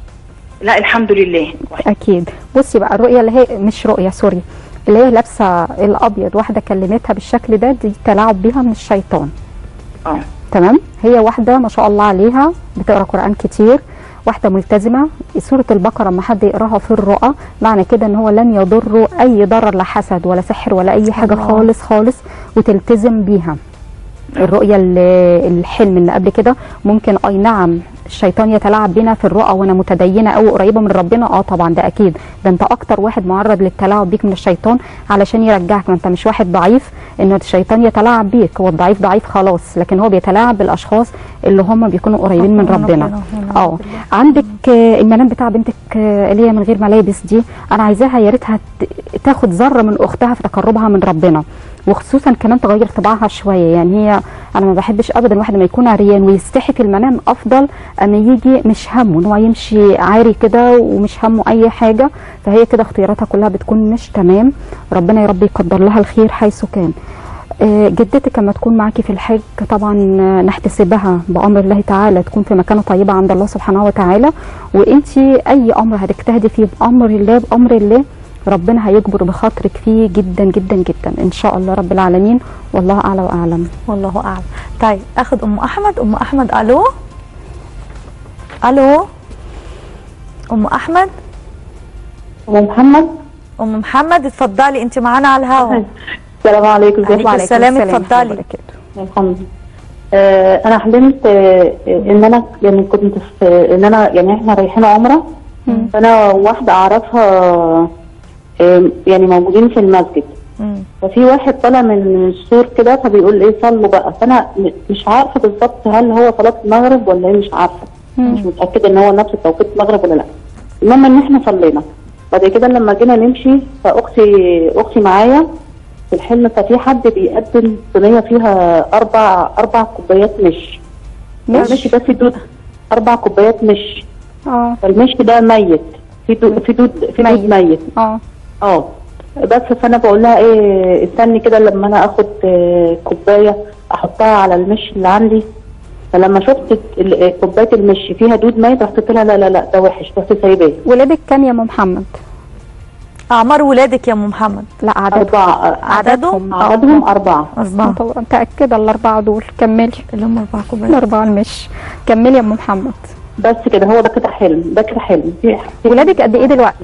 لا الحمد لله اكيد بصي بقى الرؤيه اللي هي مش رؤيه سوري اللي هي لابسه الابيض واحده كلمتها بالشكل ده دي تلاعب بيها من الشيطان اه تمام هي واحده ما شاء الله عليها بتقرا قران كتير واحده ملتزمه سوره البقره لما حد يقراها في الرؤى معنى كده ان هو لن يضره اي ضرر لا حسد ولا سحر ولا اي حاجه الله. خالص خالص وتلتزم بيها الرؤيه اللي الحلم اللي قبل كده ممكن اي نعم الشيطان يتلاعب بينا في الرؤى وانا متدينه او قريبه من ربنا اه طبعا ده اكيد ده انت اكتر واحد معرض للتلاعب بيك من الشيطان علشان يرجعك ما انت مش واحد ضعيف ان الشيطان يتلاعب بيك هو الضعيف ضعيف خلاص لكن هو بيتلاعب بالاشخاص اللي هم بيكونوا قريبين من ربنا اه عندك آه، المنام بتاع بنتك آه، اللي هي من غير ملابس دي انا عايزاها يا ريتها ت- تاخد ذره من اختها في تقربها من ربنا وخصوصا كمان تغير طباعها شويه يعني هي انا ما بحبش ابدا واحد ما يكون عريان ويستحي في المنام افضل اما يجي مش همه ان هو يمشي عاري كده ومش همه اي حاجه فهي كده اختياراتها كلها بتكون مش تمام ربنا يا رب يقدر لها الخير حيث كان آه، جدتك لما تكون معاكي في الحج طبعا آه، نحتسبها بامر الله تعالى تكون في مكانه طيبه عند الله سبحانه وتعالى وانت اي امر هتجتهدي فيه بامر الله بامر الله ربنا هيجبر بخاطرك فيه جدا جدا جدا ان شاء الله رب العالمين والله اعلى واعلم والله اعلم طيب اخد ام احمد ام احمد الو الو ام احمد ام محمد ام محمد اتفضلي انت معانا على الهوا السلام عليكم ازيك عليكم السلام اتفضلي الحمد لله آه انا حلمت آه ان انا يعني كنت في ان انا يعني احنا رايحين عمره فانا واحده اعرفها آه يعني موجودين في المسجد ففي واحد طالع من السور كده فبيقول ايه صلوا بقى فانا م- مش عارفه بالظبط هل هو صلاه المغرب ولا ايه مش عارفه مش متاكده ان هو نفس توقيت المغرب ولا لا المهم ان احنا صلينا بعد كده لما جينا نمشي فاختي اختي معايا في الحلم ففي حد بيقدم صينيه فيها اربع اربع كوبايات مش مش؟ مش بس دود اربع كوبايات مش اه فالمش ده ميت في دود في دود في دود ميت اه اه بس فانا بقول لها ايه استني كده لما انا اخد آه، كوبايه احطها على المش اللي عندي فلما شفت ال- آه، كوبايه المش فيها دود ميت رحت قلت لها لا لا لا ده وحش رحت سايباه ولادك كام يا ام محمد اعمار ولادك يا ام محمد لا عددهم أربعة عددهم عددهم أربعة أربعة متأكدة الأربعة دول كملي اللي هم أربعة كوبايات الأربعة المش كملي يا أم محمد بس كده هو ده كده حلم ده كده حلم في في- ولادك قد إيه دلوقتي؟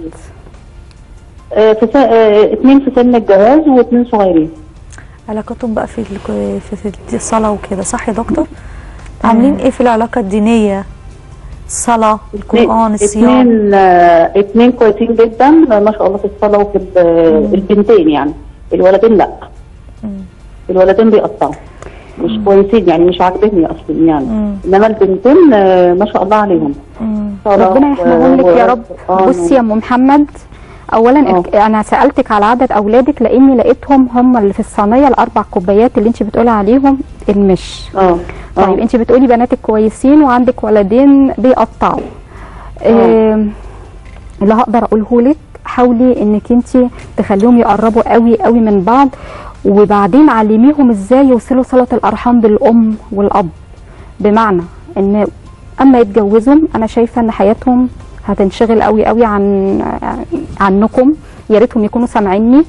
آه، في سن آه، اتنين في سن الجواز واتنين صغيرين علاقتهم بقى في ال- في في الصلاة وكده صح يا دكتور؟ عاملين ايه في العلاقة الدينية؟ الصلاة، القرآن، الصيام اتنين آه، اتنين كويسين جدا ما شاء الله في الصلاة وفي ال- البنتين يعني الولدين لا الولدين بيقطعوا مش كويسين يعني مش عاجبني اصلا يعني انما البنتين آه، ما شاء الله عليهم صلاة ربنا يحميهم لك يا و- رب وقرآن بصي يا ام محمد اولا إك- انا سالتك على عدد اولادك لاني لقيتهم هم اللي في الصينيه الاربع كوبايات اللي انت بتقولي عليهم المش اه طيب انت بتقولي بناتك كويسين وعندك ولدين بيقطعوا آم، اللي هقدر اقوله لك حاولي انك انت تخليهم يقربوا قوي قوي من بعض وبعدين علميهم ازاي يوصلوا صله الارحام بالام والاب بمعنى ان اما يتجوزوا انا شايفه ان حياتهم هتنشغل قوي قوي عن عنكم يا ريتهم يكونوا سامعيني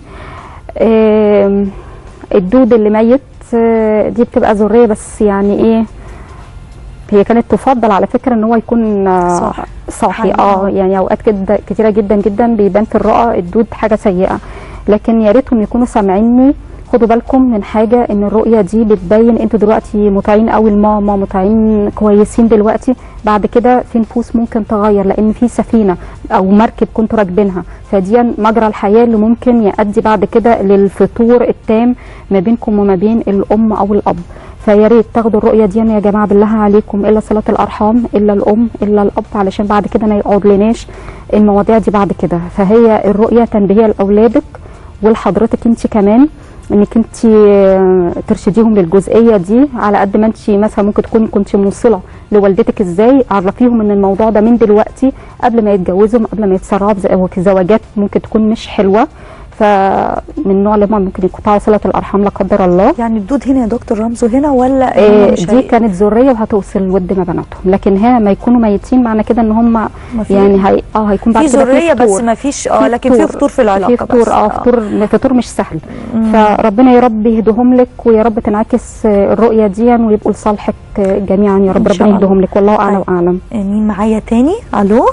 آم، الدود اللي ميت آه، دي بتبقى ذريه بس يعني ايه هي كانت تفضل على فكره ان هو يكون آه، صاحي. صاحي حقيقي. اه يعني اوقات كده كتيره جدا جدا بيبان في الرؤى الدود حاجه سيئه لكن يا ريتهم يكونوا سامعيني خدوا بالكم من حاجه ان الرؤيه دي بتبين انتوا دلوقتي مطيعين قوي لماما مطيعين كويسين دلوقتي بعد كده في نفوس ممكن تغير لان في سفينه او مركب كنتوا راكبينها فدي مجرى الحياه اللي ممكن يؤدي بعد كده للفتور التام ما بينكم وما بين الام او الاب فيا ريت تاخدوا الرؤيه دي يا جماعه بالله عليكم الا صله الارحام الا الام الا الاب علشان بعد كده ما يقعد لناش المواضيع دي بعد كده فهي الرؤيه تنبيه لاولادك ولحضرتك انت كمان انك انت ترشديهم للجزئيه دي على قد ما انت مثلا ممكن تكوني كنت موصله لوالدتك ازاي عرفيهم ان الموضوع ده من دلوقتي قبل ما يتجوزوا قبل ما يتسرعوا بز- زواجات ممكن تكون مش حلوه فمن النوع اللي هم ممكن يقطعوا صله الارحام لا قدر الله يعني الدود هنا يا دكتور رمزه هنا ولا إيه هم مش دي هي- كانت ذريه وهتوصل ود ما بناتهم لكن هنا ما يكونوا ميتين معنى كده ان هم في- يعني هي اه هيكون بعد في كده ذريه بس فتور. ما فيش اه لكن في فطور في العلاقه في فطور بس. اه فطور فطور مش سهل فربنا يا رب يهدهم لك ويا رب تنعكس آه، الرؤيه دي ويبقوا لصالحك آه، جميعا يا رب إن شاء ربنا يهدهم الله. لك والله اعلى طيب. واعلم مين معايا تاني الو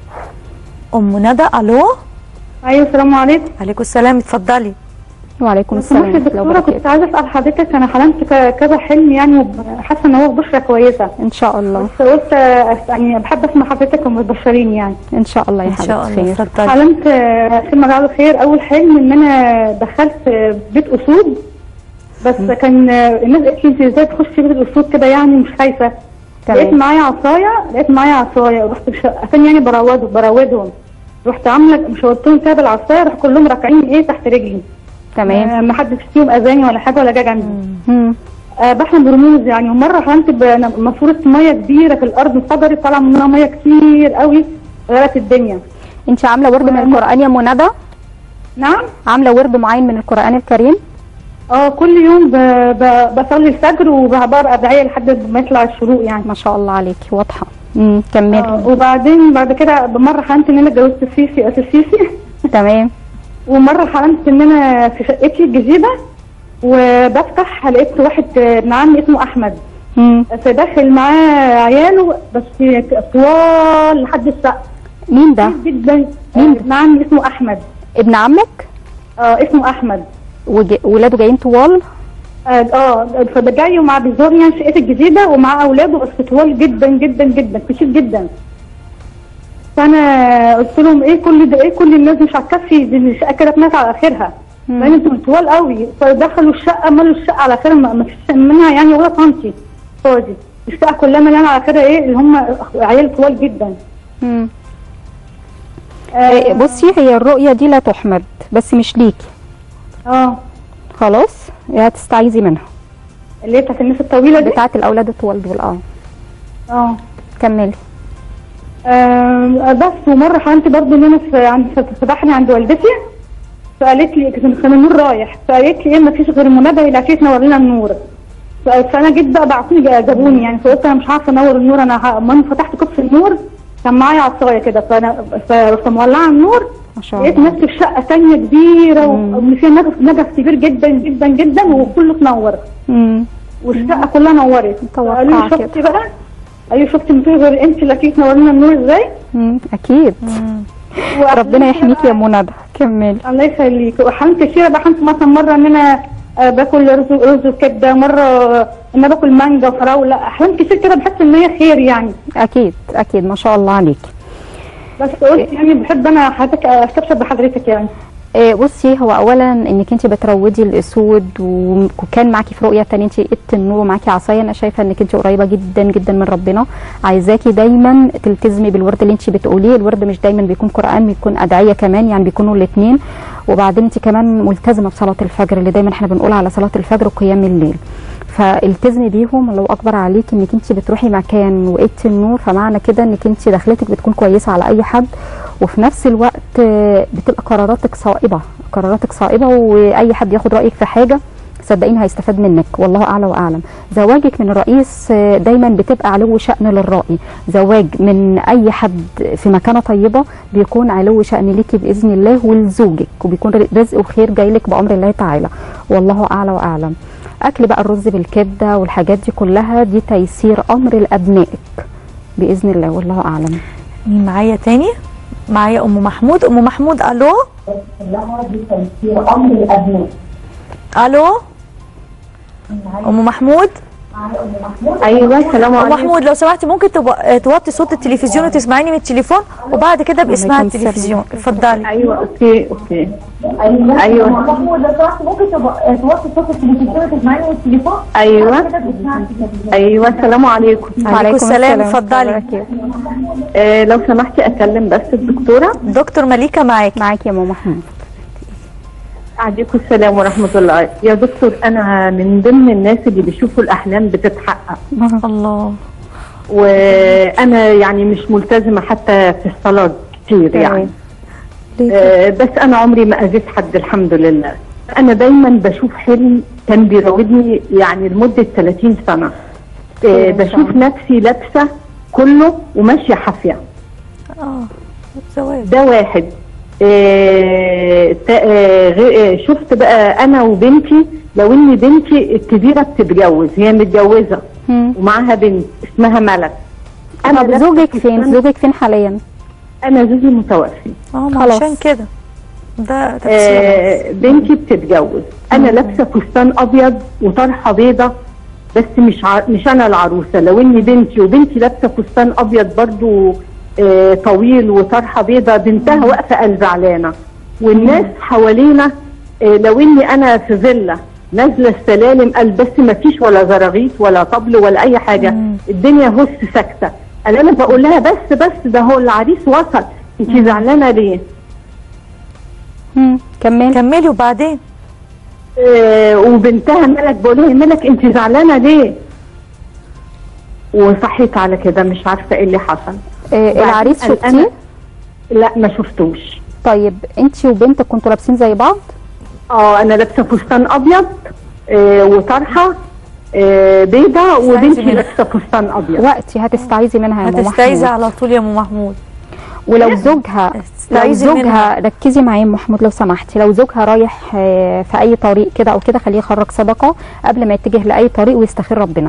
ام ندى الو ايوه السلام عليكم عليكم السلام اتفضلي وعليكم سمحت السلام ورحمة الله دكتوره وبركاته. كنت عايزه اسال حضرتك انا حلمت ك- كذا حلم يعني وحاسه ان هو بشرى كويسه ان شاء الله بس قلت آه، يعني بحب اسمع حضرتك ومبشرين يعني ان شاء الله يا ان شاء حبيبتي الله خير اتفضلي حلمت آه، فيما جعله خير اول حلم ان انا دخلت آه، بيت اسود بس كان آه، الناس قالت لي انت ازاي تخشي بيت الاسود كده يعني مش خايفه تمام. لقيت معايا عصايه لقيت معايا عصايه رحت مش عشان يعني براود براودهم رحت عامله مشوتهم كده بالعصايه راح كلهم راكعين ايه تحت رجلي تمام آه، ما حدش فيهم اذاني ولا حاجه ولا جه جنبي مم. آه بحلم برموز يعني ومره حلمت ب- ماسوره ميه كبيره في الارض انفجرت طالعه منها ميه كتير قوي غيرت الدنيا انت عامله ورد من القران يا منى نعم عامله ورد معين من القران الكريم اه كل يوم ب... ب... بصلي الفجر وبقرا ادعيه لحد ما يطلع الشروق يعني ما شاء الله عليكي واضحه امم كملي آه وبعدين بعد كده بمره حلمت ان انا اتجوزت السيسي السيسي تمام ومره حلمت ان انا في شقتي الجديده وبفتح لقيت واحد آه، ابن عمي اسمه احمد مم. فداخل معاه عياله بس طوال لحد السقف مين ده كتير جدا مين ابن عمي اسمه احمد ابن عمك اه اسمه احمد وج... ولاده جايين طوال اه آه، فده جاي ومع بيزورني يعني شقته الجديده ومع اولاده بس طوال جدا جدا جدا كتير جدا فانا قلت لهم ايه كل ده ايه كل الناس مش هتكفي دي الشقه كده اتنت على اخرها لان انتوا طوال قوي فدخلوا الشقه مالوا الشقه على اخرها ما ما فيش منها يعني ولا سنتي فاضي الشقه كلها مليانه على كده ايه اللي هم عيال طوال جدا مم. آه، بصي هي الرؤيه دي لا تحمد بس مش ليكي اه خلاص هتستعيذي منها اللي هي بتاعت الناس الطويله دي بتاعت الاولاد الطوال دول اه اه كملي آه، بس ومره حلمت برضه ان انا في عند في بحري عند والدتي فقالت لي كان كان النور رايح فقالت لي ايه ما فيش غير المنبه اللي عشان تنور لنا النور ف- فانا جيت بقى بعتوني جابوني يعني فقلت انا مش عارفه انور النور انا ه- اما انا فتحت كبس النور كان معايا عصايه كده فانا فرحت مولعه النور ما شاء لقيت الله نفسي في شقه ثانيه كبيره وفيها فيها نجف نجف كبير جدا جدا جدا وكله اتنور مم. والشقه كلها نورت قالوا لي شفتي بقى ايوه شفتي من غير انت اللي اكيد تنور لنا النور ازاي مم. اكيد ربنا يحميكي يا منى كملي الله يخليك وحلمت كتير بقى حلمت مثلا مره ان انا آه، باكل رز رز وكبده مره آه، ان انا باكل مانجا وفراوله احلام كتير كده بحس ان هي خير يعني اكيد اكيد ما شاء الله عليكي بس قلت يعني بحب انا حضرتك استبشر بحضرتك يعني آه، بصي هو اولا انك انت بتروضي الاسود و- وكان معاكي في رؤيه تانية انت ايدت النور ومعاكي عصايه انا شايفه انك انت قريبه جدا جدا من ربنا عايزاكي دايما تلتزمي بالورد اللي انت بتقوليه الورد مش دايما بيكون قران بيكون ادعيه كمان يعني بيكونوا الاثنين وبعدين انت كمان ملتزمه بصلاه الفجر اللي دايما احنا بنقول على صلاه الفجر وقيام الليل فالتزمي بيهم الله اكبر عليكي انك انت بتروحي مكان وايدتي النور فمعنى كده انك انت دخلتك بتكون كويسه على اي حد وفي نفس الوقت آه، بتبقى قراراتك صائبه قراراتك صائبه واي حد ياخد رايك في حاجه صدقيني هيستفاد منك والله اعلى واعلم زواجك من الرئيس آه، دايما بتبقى علو شان للرأي زواج من اي حد في مكانه طيبه بيكون علو شان ليكي باذن الله ولزوجك وبيكون رزق وخير جاي لك بامر الله تعالى والله اعلى واعلم اكل بقى الرز بالكبده والحاجات دي كلها دي تيسير امر لابنائك باذن الله والله اعلم مين معايا تاني معايا ام محمود ام محمود الو الو ام محمود ايوه السلام ام عليكم محمود لو سمحتي ممكن تب- توطي صوت التلفزيون وتسمعيني من التليفون وبعد كده باسمها وعليكم السلام. التلفزيون اتفضلي ايوه اوكي اوكي ايوه أيوة. محمود لو سمحتي ممكن تب- توطي صوت التلفزيون وتسمعيني من التليفون ايوه وبعد كده باسمها التلفزيون. ايوه السلام عليكم وعليكم السلام اتفضلي آه لو سمحتي اكلم بس الدكتوره دكتور مليكه معاكي معاكي يا ماما محمود عليكم السلام ورحمه الله يا دكتور انا من ضمن الناس اللي بيشوفوا الاحلام بتتحقق الله وانا يعني مش ملتزمه حتى في الصلاه كتير يعني آه بس انا عمري ما اذيت حد الحمد لله انا دايما بشوف حلم كان بيراودني يعني لمده 30 سنه آه بشوف نفسي لابسه كله وماشيه حافيه اه زواج ده واحد آه تا- آه غي- آه، شفت بقى انا وبنتي لو ان بنتي الكبيره بتتجوز هي متجوزه ومعاها بنت اسمها ملك طب لابسة زوجك فين فستان- زوجك فين حاليا انا زوجي متوفي اه ما خلاص. عشان كده ده تفسير آه بنتي بتتجوز انا لابسه فستان ابيض وطرحه بيضه بس مش ع... مش انا العروسه لو اني بنتي وبنتي لابسه فستان ابيض برضو آه طويل وطرحه بيضه بنتها واقفه قال زعلانه والناس حوالينا آه لو اني انا في فيلا نازله السلالم قال بس ما فيش ولا زراغيط ولا طبل ولا اي حاجه الدنيا هس ساكته قال انا بقول لها بس بس ده هو العريس وصل انت زعلانه ليه؟ كملي كملي وبعدين آه وبنتها ملك بقول لها يا ملك انت زعلانه ليه؟ وصحيت على كده مش عارفه ايه اللي حصل آه وبعدين العريس أنا- شفتيه لا ما شفتوش طيب انت وبنتك كنتوا لابسين زي بعض اه انا لابسه فستان ابيض آه وطرحه آه بيضه وبنتي منها. لابسه فستان ابيض وقتي هتستعيذي منها يا ماما هتستعيذي محمود على طول يا ام محمود ولو زوجها لو استعيذي زوجها منها. ركزي معايا يا ام محمود لو سمحتي لو زوجها رايح آه، في اي طريق كده او كده خليه يخرج صدقه قبل ما يتجه لاي طريق ويستخير ربنا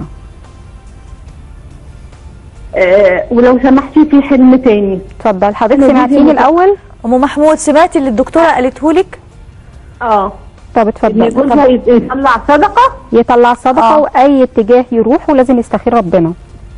آه ولو سمحتي في حلم تاني اتفضل حضرتك أنا سمعتيني جوزي الاول ام محمود سمعتي اللي الدكتوره قالته لك اه طب ان اتفضل جوزها يت- يطلع صدقه يطلع صدقه آه. واي اتجاه يروح ولازم يستخير ربنا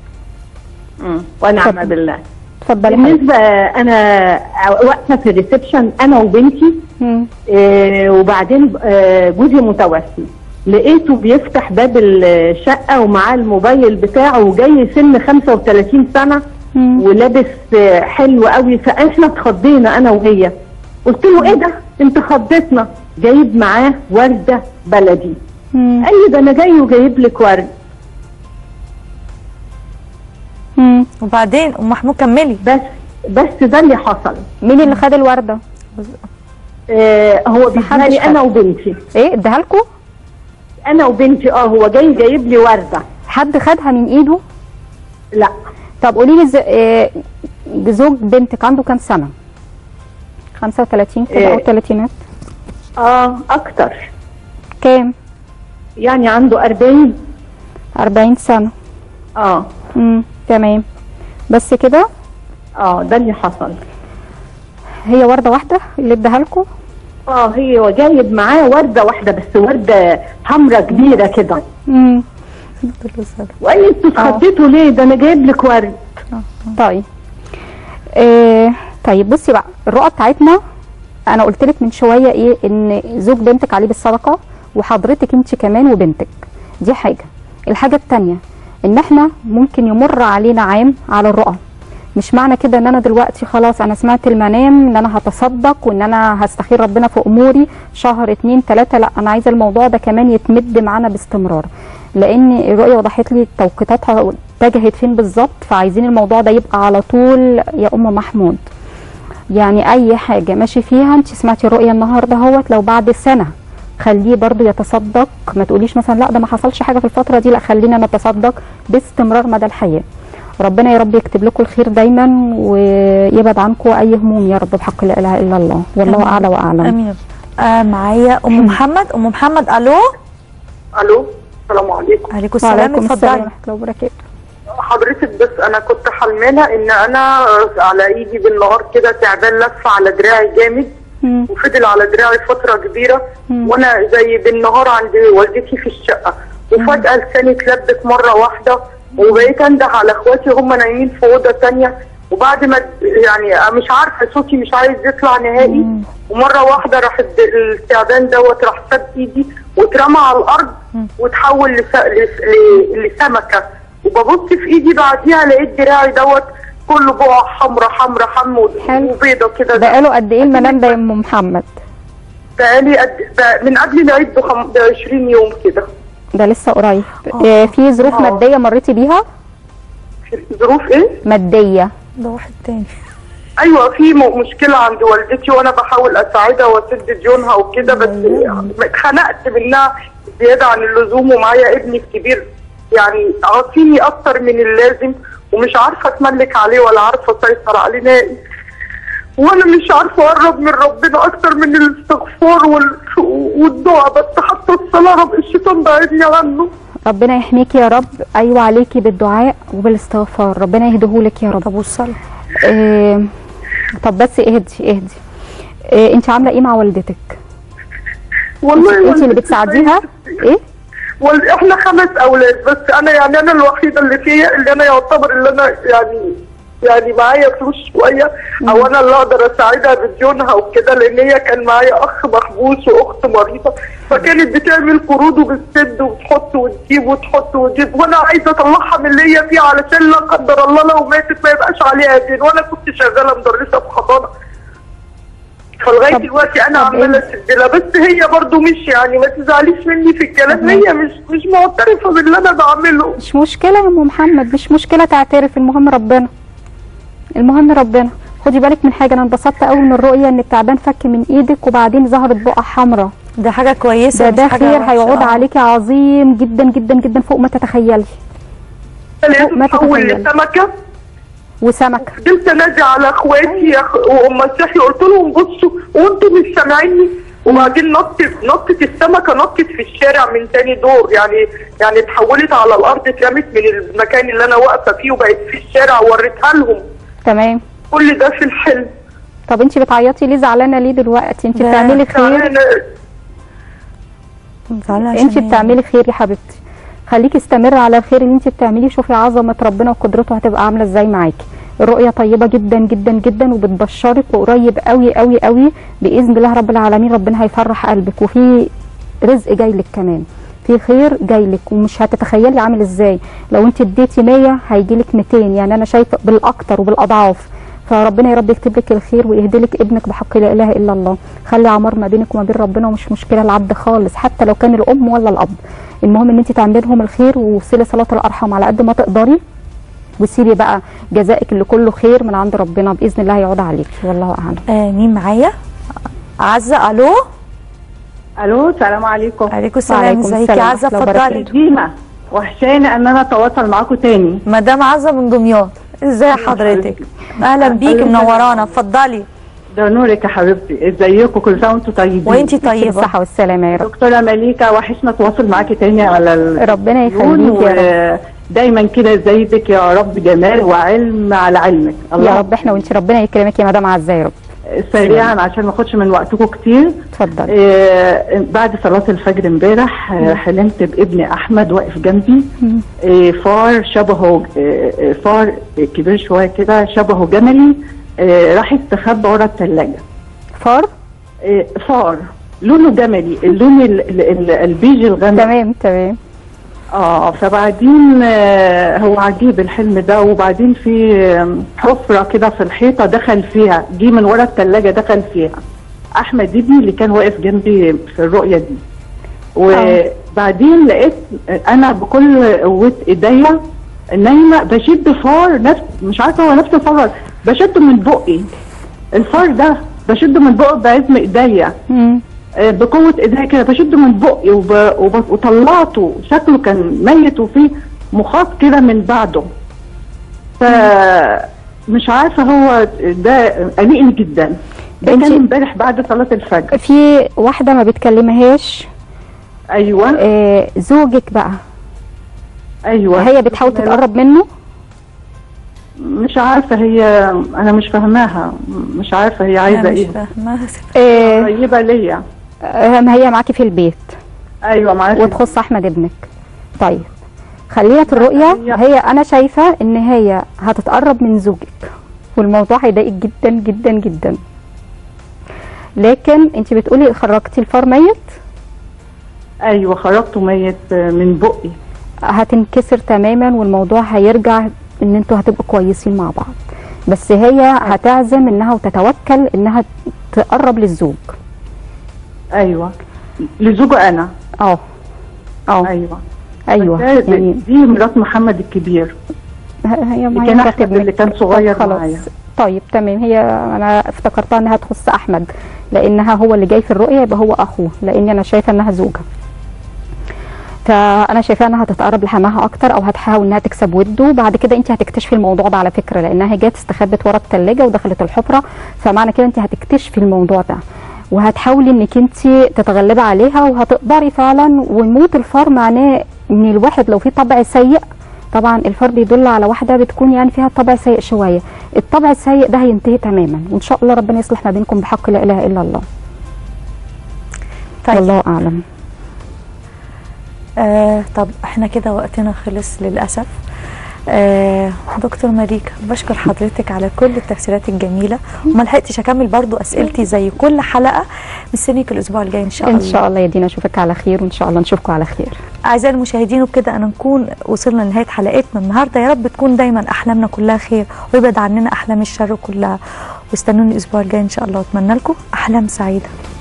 ونعم بالله اتفضلي حضرتك. بالنسبه انا واقفه في الريسبشن انا وبنتي مم. آه وبعدين آه جوزي متوفي لقيته بيفتح باب الشقه ومعاه الموبايل بتاعه وجاي سن 35 سنه ولابس آه، حلو قوي فاحنا اتخضينا انا وهي قلت له ايه ده انت خضتنا جايب معاه ورده بلدي قال لي ده انا جاي وجايب لك ورد وبعدين ام محمود كملي بس بس ده اللي حصل مين اللي خد الورده آه هو بيديها لي خد. انا وبنتي ايه اداها لكم انا وبنتي اه هو جاي جايب لي ورده حد خدها من ايده لا طب قولي لي ز... إيه زوج بنتك عنده كام سنه 35 كده او إيه. ثلاثينات اه اكتر كام يعني عنده 40 40 سنه اه امم تمام بس كده اه ده اللي حصل هي ورده واحده اللي اداها لكم اه هي جايب معاه ورده واحده بس ورده حمراء كبيره كده امم وقال لي انتوا اتخضيتوا ليه ده انا جايب لك ورد طيب إيه طيب بصي بقى الرؤى بتاعتنا انا قلت لك من شويه ايه ان زوج بنتك عليه بالصدقه وحضرتك انت كمان وبنتك دي حاجه الحاجه الثانيه ان احنا ممكن يمر علينا عام على الرؤى مش معنى كده ان انا دلوقتي خلاص انا سمعت المنام ان انا هتصدق وان انا هستخير ربنا في اموري شهر اتنين تلاته لا انا عايزه الموضوع ده كمان يتمد معانا باستمرار لان الرؤيه وضحت لي توقيتاتها اتجهت فين بالظبط فعايزين الموضوع ده يبقى على طول يا ام محمود يعني اي حاجه ماشي فيها انت سمعتي الرؤيه النهارده اهوت لو بعد سنه خليه برضو يتصدق ما تقوليش مثلا لا ده ما حصلش حاجه في الفتره دي لا خلينا نتصدق باستمرار مدى الحياه ربنا يا رب يكتب لكم الخير دايما ويبعد عنكم اي هموم يا رب بحق لا اله الا الله والله آمين. اعلى واعلم امين آه معايا ام محمد ام محمد الو الو السلام عليكم عليكم السلام وعليكم السلام اتفضلي ورحمه الله وبركاته حضرتك بس انا كنت حلمانه ان انا على ايدي بالنهار كده تعبان لف على دراعي جامد وفضل على دراعي فتره كبيره وانا زي بالنهار عند والدتي في الشقه وفجاه لساني اتلبك مره واحده وبقيت انده على اخواتي هم نايمين في اوضه تانية وبعد ما يعني مش عارفه صوتي مش عايز يطلع نهائي ومره واحده راح الد- التعبان دوت راح ساب ايدي واترمى على الارض وتحول لس... لس... ل- لسمكه وببص في ايدي بعديها لقيت دراعي دوت كله بقع حمرا حمرا حم وبيضه كده بقاله قد ايه المنام ده يا ام محمد بقالي قد بقى من قبل العيد ب 20 يوم كده ده لسه قريب إيه في ظروف آه. ماديه مريتي بيها ظروف ايه؟ ماديه ده واحد تاني ايوه في م- مشكله عند والدتي وانا بحاول اساعدها واسد ديونها وكده بس اتخنقت منها زياده عن اللزوم ومعايا ابني الكبير يعني عاطيني اكتر من اللازم ومش عارفه اتملك عليه ولا عارفه اسيطر عليه نهائي وانا مش عارفه اقرب من ربنا اكتر من الاستغفار وال... والدعاء بس حتى الصلاه رب الشيطان بعدني عنه ربنا يحميكي يا رب ايوه عليكي بالدعاء وبالاستغفار ربنا يهديهولك يا رب طب والصلاه إيه طب بس اهدي اهدي إيه انت عامله ايه مع والدتك والله انت اللي والدتي بتساعديها ايه وال- احنا خمس اولاد بس انا يعني انا الوحيده اللي فيها اللي انا يعتبر اللي انا يعني يعني معايا فلوس شويه او انا اللي اقدر اساعدها بديونها وكده لان هي كان معايا اخ محبوس واخت مريضه فكانت بتعمل قروض وبتسد وتحط وتجيب وتحط وتجيب وانا عايزه اطلعها من اللي هي فيه علشان لا قدر الله لو ماتت ما يبقاش عليها دين وانا كنت شغاله مدرسه في حضانه فلغايه دلوقتي انا عماله اسد لها بس هي برضو مش يعني ما تزعليش مني في الكلام هي مش مش معترفه باللي انا بعمله مش مشكله يا ام محمد مش مشكله تعترف المهم ربنا المهم ربنا خدي بالك من حاجه انا انبسطت قوي من الرؤيه ان التعبان فك من ايدك وبعدين ظهرت بقع حمراء ده حاجه كويسه ده مش ده حاجة خير وحشة. هيعود آه. عليكي عظيم جدا جدا جدا فوق ما تتخيلي فوق ما تحول تتخيلي لسمكه وسمكه فضلت انادي على اخواتي يا أخ- وهم صحي قلت لهم بصوا وانتم مش سامعيني وبعدين نطت نطت السمكه نطت في الشارع من تاني دور يعني يعني اتحولت على الارض اترمت من المكان اللي انا واقفه فيه وبقت في الشارع ووريتها لهم تمام كل ده في الحلم طب انت بتعيطي ليه زعلانه ليه دلوقتي انت ده بتعملي خير زعلانة. زعلانة عشان انت هي- بتعملي خير يا حبيبتي خليكي استمري على الخير اللي انت بتعمليه شوفي عظمه ربنا وقدرته هتبقى عامله ازاي معاكي الرؤيه طيبه جدا جدا جدا وبتبشرك وقريب قوي قوي قوي باذن الله رب العالمين ربنا هيفرح قلبك وفي رزق جاي لك كمان في خير جاي لك ومش هتتخيلي عامل ازاي لو انت اديتي 100 هيجي لك 200 يعني انا شايفه بالاكتر وبالاضعاف فربنا يا رب يكتب لك الخير ويهدي لك ابنك بحق لا اله الا الله خلي عمار ما بينك وما بين ربنا ومش مشكله العبد خالص حتى لو كان الام ولا الاب المهم ان انت تعملي لهم الخير ووصلي صلاه الارحام على قد ما تقدري وسيبي بقى جزائك اللي كله خير من عند ربنا باذن الله هيعود عليك والله اعلم آه مين معايا عزه الو الو السلام عليكم عليكم السلام ازيك يا عزه اتفضلي ديما وحشاني ان انا اتواصل معاكم تاني مدام عزه من دمياط ازاي حضرتك اهلا بيكي منورانا اتفضلي ده نورك يا حبيبتي ازيكم كل سنه وانتم طيبين وانتي طيبه بالصحه والسلامه يا رب دكتوره مليكه وحشنا اتواصل معاكي تاني على ال ربنا يخليك يا رب دايما كده زيك يا رب جمال وعلم على علمك يا رب احنا وانت ربنا يكرمك يا مدام عزه يا رب سريعا عشان ما اخدش من وقتكم كتير اتفضل آه بعد صلاه الفجر امبارح آه حلمت بابني احمد واقف جنبي آه فار شبهه آه آه، فار كبير شويه كده شبهه جملي آه راح يستخبى ورا الثلاجه فار آه فار لونه جملي اللون ال- ال- ال- البيج الغامق تمام تمام اه فبعدين آه، هو عجيب الحلم ده وبعدين في آم، حفره كده في الحيطه دخل فيها جه من ورا الثلاجه دخل فيها احمد ابني اللي كان واقف جنبي في الرؤيه دي وبعدين لقيت انا بكل قوه ايديا نايمه بشد فار نفس مش عارفه هو نفس الفار بشده من بقي الفار ده بشده من بقي بعزم ايديا آه، بقوه ايديا كده بشده من بقي وب... وب... وطلعته شكله كان ميت وفيه مخاط كده من بعده ف مش عارفه هو ده قلقني جدا ده كان امبارح بعد صلاه الفجر في واحده ما بتكلمهاش ايوه آه زوجك بقى ايوه هي بتحاول تتقرب منه مش عارفه هي انا مش فاهماها مش عارفه هي عايزه أنا مش ايه فاهمه آه قريبه ليا آه ما هي معاكي في البيت ايوه معاكي وتخص احمد ابنك طيب خلينا في الرؤيه هي انا شايفه ان هي هتتقرب من زوجك والموضوع هيضايقك جدا جدا جدا لكن انت بتقولي خرجتي الفار ميت ايوه خرجته ميت من بقي هتنكسر تماما والموضوع هيرجع ان انتوا هتبقوا كويسين مع بعض بس هي هتعزم انها وتتوكل انها تقرب للزوج ايوه لزوجه انا اه اه ايوه ايوه بس ده- يعني دي مرات محمد الكبير هي اللي ما كان هي احمد اللي كان صغير خلاص معايا طيب تمام هي انا افتكرتها انها تخص احمد لانها هو اللي جاي في الرؤيه يبقى هو اخوه لان انا شايفه انها زوجه فانا شايفاها انها هتتقرب لحماها اكتر او هتحاول انها تكسب وده بعد كده انت هتكتشفي الموضوع ده على فكره لانها هي جت استخبت ورا الثلاجه ودخلت الحفره فمعنى كده انت هتكتشفي الموضوع ده وهتحاولي انك انت تتغلبي عليها وهتقدري فعلا وموت الفار معناه ان الواحد لو في طبع سيء طبعا الفار بيدل على واحده بتكون يعني فيها طبع سيء شويه الطبع السيء ده هينتهي تماما وان شاء الله ربنا يصلح ما بينكم بحق لا اله الا الله طيب. والله اعلم آه طب احنا كده وقتنا خلص للأسف آه دكتور ماريكا بشكر حضرتك على كل التفسيرات الجميلة وما لحقتش أكمل برضو أسئلتي زي كل حلقة مستنيك الأسبوع الجاي إن شاء ان الله شاء الله يا دينا اشوفك على خير وان شاء الله نشوفكم على خير أعزائي المشاهدين وبكده أنا نكون وصلنا لنهاية حلقتنا النهاردة يا رب تكون دايما أحلامنا كلها خير ويبعد عننا أحلام الشر كلها واستنوني الأسبوع الجاي إن شاء الله وأتمنى لكم أحلام سعيدة